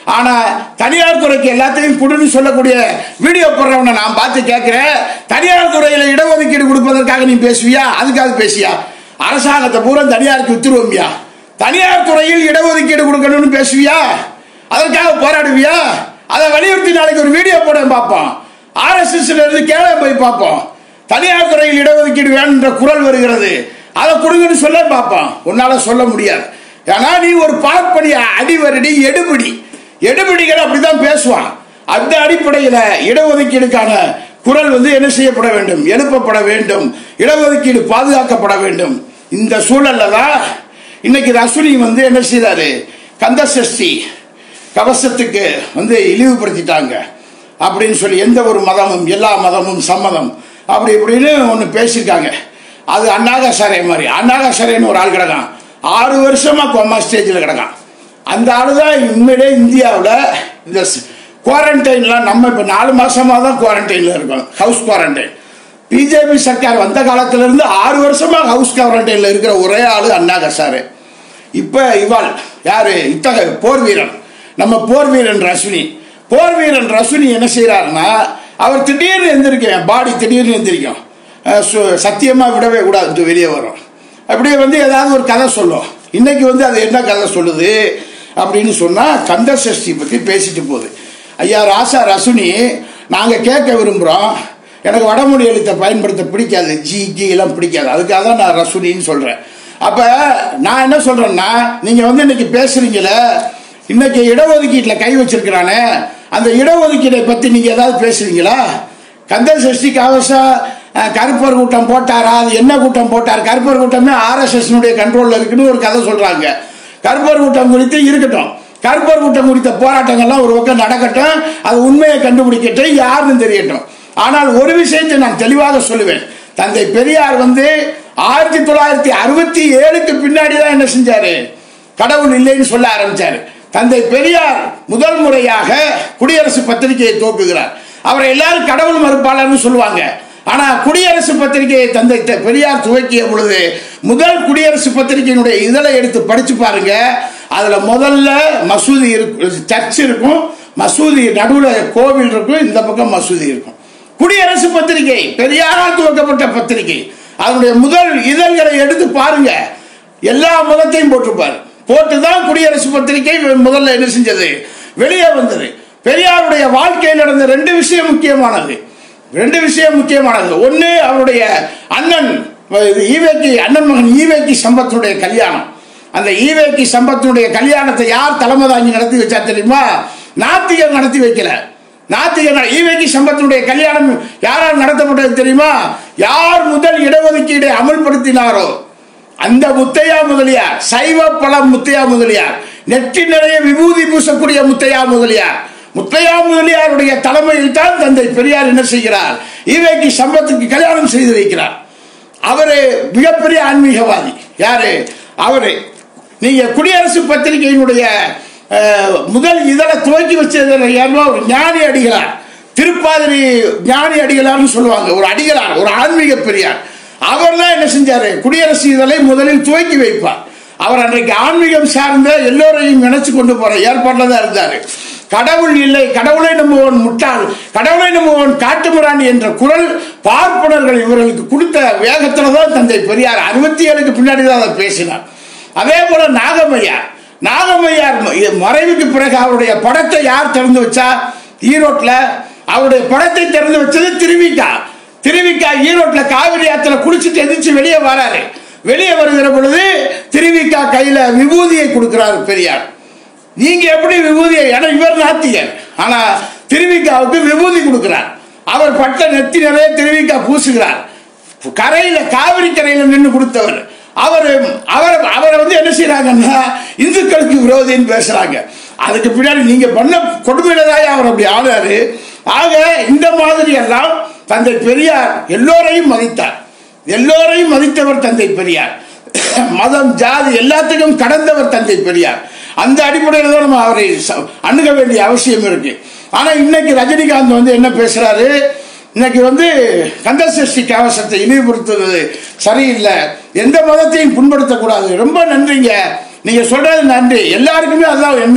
S1: ஆனா தனியார் துறைக்கு எல்லாத்தையும் குடுன்னு சொல்லக்கூடிய வீடியோ போடுறவனை நான் பார்த்து கேட்கிறேன் தனியார் துறையில இடஒதுக்கீடு கொடுப்பதற்காக நீ பேசுவியா அதுக்காக பேசியா அரசாங்கத்தை பூரா தனியாருக்கு வித்துருவோம்யா தனியார் துறையில் இடஒதுக்கீடு கொடுக்கணும்னு பேசுவியா அதற்காக போராடுவியா அதை வலியுறுத்தி நாளைக்கு ஒரு வீடியோ போட பார்ப்போம் ஆர்எஸ்எஸ்ல இருந்து கேள போய் பார்ப்போம் தனியார் துறையில் இடஒதுக்கீடு வேணும் என்ற குரல் வருகிறது அதை கொடுங்கன்னு சொல்ல பார்ப்போம் உன்னால சொல்ல முடியாது ஏன்னா நீ ஒரு பார்ப்பனி அடிவரடி எடுபிடி எடுபிடிகள் அப்படிதான் பேசுவான் அந்த அடிப்படையில் இடஒதுக்கீடுக்கான குரல் வந்து என்ன செய்யப்பட வேண்டும் எழுப்பப்பட வேண்டும் இடஒதுக்கீடு பாதுகாக்கப்பட வேண்டும் இந்த சூழல்ல தான் இன்னைக்கு ரசுனி வந்து என்ன செய்தாரு கந்த சஷ்டி கவசத்துக்கு வந்து இழிவுபடுத்திட்டாங்க அப்படின்னு சொல்லி எந்த ஒரு மதமும் எல்லா மதமும் சம்மதம் அப்படி இப்படின்னு ஒன்று பேசியிருக்காங்க அது அண்ணாகாசாரே மாதிரி அண்ணாகாசாரேன்னு ஒரு ஆள் கிடக்கான் ஆறு வருஷமா கோமா ஸ்டேஜில் கிடக்கான் அந்த ஆளு தான் உண்மையிலே இந்தியாவில் இந்த குவாரண்டைன்லாம் நம்ம இப்போ நாலு மாசமா தான் குவாரண்டைனில் இருக்கோம் ஹவுஸ் குவாரண்டைன் பிஜேபி சர்க்கார் வந்த காலத்துல இருந்து ஆறு வருஷமா ஹவுஸ் குவாரண்டைன்ல இருக்கிற ஒரே ஆளு அண்ணா கசாரு இப்ப இவாள் யாரு இத்தகைய போர் வீரன் நம்ம போர் வீரன் ரஸ்வினி போர் வீரன் ரஸ்வினி என்ன செய்யறாருன்னா அவர் திடீர்னு எந்திரிக்கும் பாடி திடீர்னு எந்திரிக்கும் அஹ் சு- சத்தியமா விடவே கூடாது வெளியே வரும் அப்படியே வந்து ஏதாவது ஒரு கதை சொல்லும் இன்னைக்கு வந்து அது என்ன கதை சொல்லுது அப்படின்னு சொன்னா கந்த சஷ்டி பத்தி பேசிட்டு போகுது ஐயா ராசா ரசுனி நாங்க கேட்க விரும்புறோம் எனக்கு வடமொழி எழுத்தை பயன்படுத்த பிடிக்காது ஜி கி எல்லாம் பிடிக்காது அதுக்காக தான் நான் ரசுனின்னு சொல்றேன் அப்ப நான் என்ன சொல்றேன்னா நீங்க வந்து இன்னைக்கு பேசுறீங்களே இன்னைக்கு இடஒதுக்கீட்டுல கை வச்சிருக்கிறானே அந்த இடஒதுக்கீடை பத்தி நீங்க ஏதாவது பேசுறீங்களா கந்த சஷ்டி கவசம் அஹ், கருப்பர் கூட்டம் போட்டாரா அது என்ன கூட்டம் போட்டார் கருப்பர் கூட்டமே ஆர்எஸ்எஸ்னுடைய கண்ட்ரோல்ல இருக்குன்னு ஒரு கதை சொல்றாங்க கருப்பர் கூட்டம் குறித்து இருக்கட்டும் கருப்பர் கூட்டம் குறித்த போராட்டங்கள்லாம் ஒரு பக்கம் நடக்கட்டும் அது உண்மையை கண்டுபிடிக்கட்டும் யாருன்னு தெரியட்டும் ஆனால் ஒரு விஷயத்தை நான் தெளிவாக சொல்லுவேன் தந்தை பெரியார் வந்து ஆயிரத்தி தொள்ளாயிரத்தி அறுபத்தி ஏழுக்கு பின்னாடி தான் என்ன செஞ்சாரு கடவுள் இல்லைன்னு சொல்ல ஆரம்பிச்சாரு தந்தை பெரியார் முதல் முறையாக குடியரசு பத்திரிகையை துவக்குகிறார் அவரை எல்லாரும் கடவுள் மறுப்பாளர்னு சொல்லுவாங்க ஆனா குடியரசு பத்திரிகையை தந்தை த- பெரியார் துவக்கிய பொழுது முதல் குடியரசு பத்திரிகையினுடைய இதழை எடுத்து படிச்சு பாருங்க அதுல முதல்ல மசூதி இருக்கும் சர்ச் இருக்கும் மசூதி நடுவுல கோவில் இருக்கும் இந்த பக்கம் மசூதி இருக்கும் குடியரசு பத்திரிகை பெரியாரால் துவக்கப்பட்ட பத்திரிகை அதனுடைய முதல் இதழ்களை எடுத்து பாருங்க எல்லா மதத்தையும் போட்டிருப்பாரு போட்டுதான் குடியரசு பத்திரிகை முதல்ல என்ன செஞ்சது வெளியே வந்தது பெரியாருடைய வாழ்க்கையில் நடந்த ரெண்டு விஷயம் முக்கியமானது ரெண்டு விஷயம் முக்கியமானது ஒன்று அவருடைய அண்ணன் இது ஈவேக்கி அண்ணன் மகன் ஈவேக்கி சம்பத்தினுடைய கல்யாணம் அந்த ஈவேக்கி சம்பத்தினுடைய கல்யாணத்தை யார் தலைமை தாங்கி நடத்தி வச்சா தெரியுமா நாத்திகர் நடத்தி வைக்கல நாத்திகர் ஈவேக்கி சம்பத்தினுடைய கல்யாணம் யாரால் நடத்தப்பட்டது தெரியுமா யார் முதல் இடஒதுக்கீடை அமல்படுத்தினாரோ அந்த முத்தையா முதலியார் சைவ பழம் முத்தையா முதலியார் நெற்றி நிறைய விபூதி பூசக்கூடிய முத்தையா முதலியார் முத்தையா முதலியாருடைய தலைமையில் தான் தந்தை பெரியார் என்ன செய்கிறார் ஈவேக்கி சம்பத்துக்கு கல்யாணம் செய்து வைக்கிறார் அவரு மிகப்பெரிய ஆன்மீகவாதி யாரு அவரு நீங்க குடியரசு பத்திரிகையினுடைய அஹ், முதல் இதழை துவக்கி வச்சது யாருன்னா ஒரு ஞானி அடிகளார் திருப்பாதிரி ஞானி அடிகளார்னு சொல்லுவாங்க ஒரு அடிகளார் ஒரு ஆன்மீக பெரியார் அவர் தான் என்ன செஞ்சாரு குடியரசு இதழை முதலில் துவக்கி வைப்பார் அவர் அன்றைக்கு ஆன்மீகம் சார்ந்த எல்லோரையும் நினைச்சு கொண்டு போற ஏற்பாட்டில் தான் இருந்தாரு கடவுள் இல்லை கடவுளை நம்புவன் முட்டாள் கடவுளை நம்புவன் காட்டுமிராண்டி என்ற குரல் பார்ப்பனர்கள் இவர்களுக்கு கொடுத்த வேகத்துல தான் தந்தை பெரியார் அறுபத்தி ஏழுக்கு பின்னாடி தான் அதை பேசினார் அதே போல நாகமையார் நாகமையார் ம- மறைவுக்கு பிறகு அவருடைய படத்தை யார் திறந்து வச்சா ஈரோட்ல அவருடைய படத்தை திறந்து வச்சது திருவிக்கா திருவிக்கா ஈரோட்ல காவிரி ஆத்துல குடிச்சிட்டு எதிர்த்து வெளியே வராரு வெளியே வருகிற பொழுது திருவிக்கா கையில விபூதியை கொடுக்கிறார் பெரியார் நீங்க எப்படி விபூதியை ஏன்னா இவர் நாத்திகர் ஆனா திருவிக்காவுக்கு விபூதி கொடுக்கிறார் அவர் பட்ட நெத்தி நிறைய திருவிக்கா பூசுகிறார் கரையில காவிரி கரையில நின்று கொடுத்தவர் அவர் அவர் அவரை வந்து என்ன செய்யறாங்கன்னா இந்துக்களுக்கு விரோதின்னு பேசுறாங்க அதுக்கு பின்னாடி நீங்க பண்ண கொடுமையிலதாய் அவர் அப்படி ஆனாரு ஆக இந்த மாதிரி எல்லாம் தந்தை பெரியார் எல்லோரையும் மதித்தார் எல்லோரையும் மதித்தவர் தந்தை பெரியார் மதம் ஜாதி எல்லாத்துக்கும் கடந்தவர் தந்தை பெரியார் அந்த அடிப்படையில் தான் நம்ம அவரை ச- அணுக வேண்டிய அவசியம் இருக்கு ஆனா இன்னைக்கு ரஜினிகாந்த் வந்து என்ன பேசுறாரு இன்னைக்கு வந்து கந்தசஷ்டி கவசத்தை இழிவுபடுத்துவது சரியில்லை எந்த மதத்தையும் புண்படுத்தக்கூடாது ரொம்ப நன்றிங்க நீங்க சொல்றது நன்றி எல்லாருக்குமே அதான் என்ன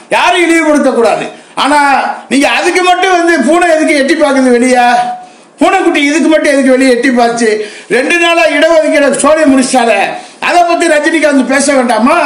S1: யாரும் இழிவுபடுத்தக்கூடாது ஆனா நீங்க அதுக்கு மட்டும் வந்து பூனை எதுக்கு எட்டி பார்க்குது வெளியே பூனைக்குட்டி இதுக்கு மட்டும் எதுக்கு வெளியே எட்டி பார்த்து ரெண்டு நாளா இடஒதுக்கீடு சோழ முடிச்சால அதை பத்தி ரஜினிகாந்த் பேச வேண்டாமா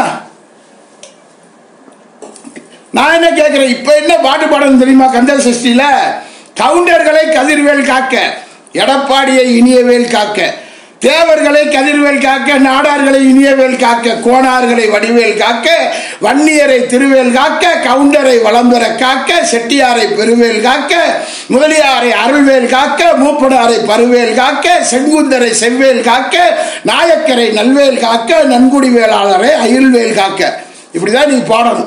S1: நான் என்ன கேட்கிறேன் இப்ப என்ன பாட்டு பாடணும் தெரியுமா கந்த சஷ்டியில கவுண்டர்களை கதிர்வேல் காக்க எடப்பாடியை இனியவேல் காக்க தேவர்களை கதிர்வேல் காக்க நாடார்களை இனியவேல் காக்க கோணார்களை வடிவேல் காக்க வன்னியரை திருவேல் காக்க கவுண்டரை வளம்பெற காக்க செட்டியாரை பெருவேல் காக்க முதலியாரை அருள்வேல் காக்க மூப்பனாரை பருவேல் காக்க செங்குந்தரை செவ்வேல் காக்க நாயக்கரை நல்வேல் காக்க நன்குடி வேளாளரை அயில்வேல் காக்க இப்படிதான் நீ பாடணும்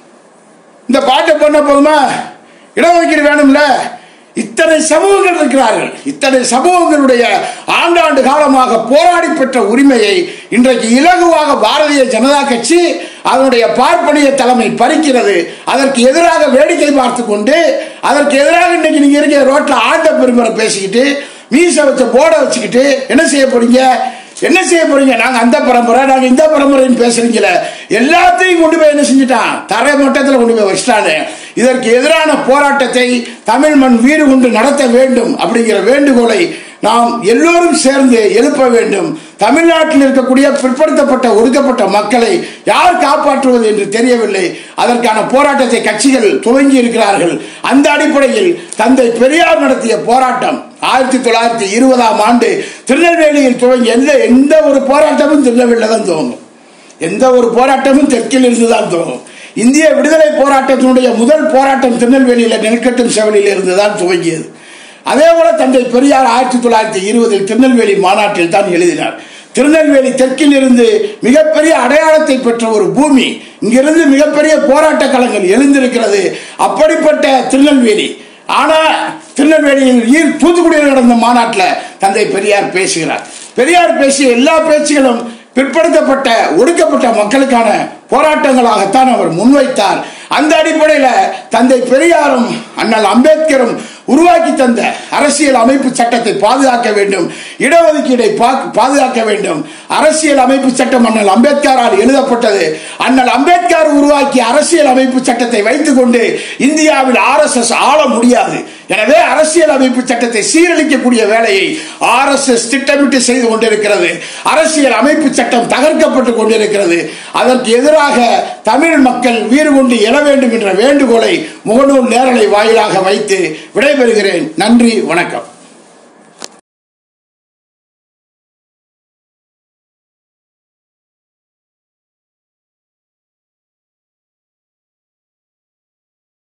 S1: இந்த பாட்டை பண்ண போதுமா இடஒதுக்கீடு வேணும்ல இத்தனை சமூகங்கள் இருக்கிறார்கள் இத்தனை சமூகங்களுடைய ஆண்டாண்டு காலமாக போராடி பெற்ற உரிமையை இன்றைக்கு இலகுவாக பாரதிய ஜனதா கட்சி அதனுடைய பார்ப்பனிய தலைமை பறிக்கிறது அதற்கு எதிராக வேடிக்கை பார்த்து கொண்டு அதற்கு எதிராக இன்னைக்கு நீங்க இருக்கிற ரோட்ல ஆண்ட பெருமரை பேசிக்கிட்டு மீச வச்ச போர்டை வச்சுக்கிட்டு என்ன செய்ய போறீங்க என்ன செய்ய போறீங்க நாங்க அந்த பரம்பரை நாங்க இந்த பரம்பரைன்னு பேசுறீங்களே எல்லாத்தையும் கொண்டு போய் என்ன செஞ்சுட்டான் தரை மட்டத்தில் கொண்டு போய் வச்சிட்டானு இதற்கு எதிரான போராட்டத்தை தமிழ் மண் வீடு கொண்டு நடத்த வேண்டும் அப்படிங்கிற வேண்டுகோளை நாம் எல்லோரும் சேர்ந்து எழுப்ப வேண்டும் தமிழ்நாட்டில் இருக்கக்கூடிய பிற்படுத்தப்பட்ட ஒடுக்கப்பட்ட மக்களை யார் காப்பாற்றுவது என்று தெரியவில்லை அதற்கான போராட்டத்தை கட்சிகள் துவங்கி இருக்கிறார்கள் அந்த அடிப்படையில் தந்தை பெரியார் நடத்திய போராட்டம் ஆயிரத்தி தொள்ளாயிரத்தி இருபதாம் ஆண்டு திருநெல்வேலியில் துவங்கி எந்த எந்த ஒரு போராட்டமும் திருநெல்வேலியில் தான் துவங்கும் எந்த ஒரு போராட்டமும் தெற்கில் இருந்து தான் துவங்கும் இந்திய விடுதலை போராட்டத்தினுடைய முதல் போராட்டம் திருநெல்வேலியில் நெருக்கட்டும் செவலில் இருந்து தான் துவங்கியது அதே போல தந்தை பெரியார் ஆயிரத்தி தொள்ளாயிரத்தி இருபதில் திருநெல்வேலி மாநாட்டில் தான் எழுதினார் திருநெல்வேலி தெற்கில் இருந்து மிகப்பெரிய அடையாளத்தை பெற்ற ஒரு பூமி இங்கிருந்து மிகப்பெரிய போராட்ட களங்கள் எழுந்திருக்கிறது அப்படிப்பட்ட திருநெல்வேலி ஆனா திருநெல்வேலியில் ஈர் தூத்துக்குடியில் நடந்த மாநாட்டில் தந்தை பெரியார் பேசுகிறார் பெரியார் பேசிய எல்லா பேச்சுகளும் பிற்படுத்தப்பட்ட ஒடுக்கப்பட்ட மக்களுக்கான போராட்டங்களாகத்தான் அவர் முன்வைத்தார் அந்த அடிப்படையில் தந்தை பெரியாரும் அண்ணல் அம்பேத்கரும் உருவாக்கி தந்த அரசியல் அமைப்பு சட்டத்தை பாதுகாக்க வேண்டும் இடஒதுக்கீடை பாதுகாக்க வேண்டும் அரசியல் அமைப்பு சட்டம் அண்ணல் அம்பேத்கரால் எழுதப்பட்டது அண்ணல் அம்பேத்கர் உருவாக்கிய அரசியல் அமைப்பு சட்டத்தை வைத்துக் கொண்டு இந்தியாவில் ஆர் எஸ் எஸ் ஆள முடியாது எனவே அரசியல் அமைப்பு சட்டத்தை சீரழிக்கக்கூடிய வேலையை ஆர் எஸ் எஸ் திட்டமிட்டு செய்து கொண்டிருக்கிறது அரசியல் அமைப்பு சட்டம் தகர்க்கப்பட்டு கொண்டிருக்கிறது அதற்கு எதிராக தமிழ் மக்கள் வீறு கொண்டு எழ வேண்டும் என்ற வேண்டுகோளை முகநூல் நேரலை வாயிலாக வைத்து விடைபெறுகிறேன் நன்றி வணக்கம்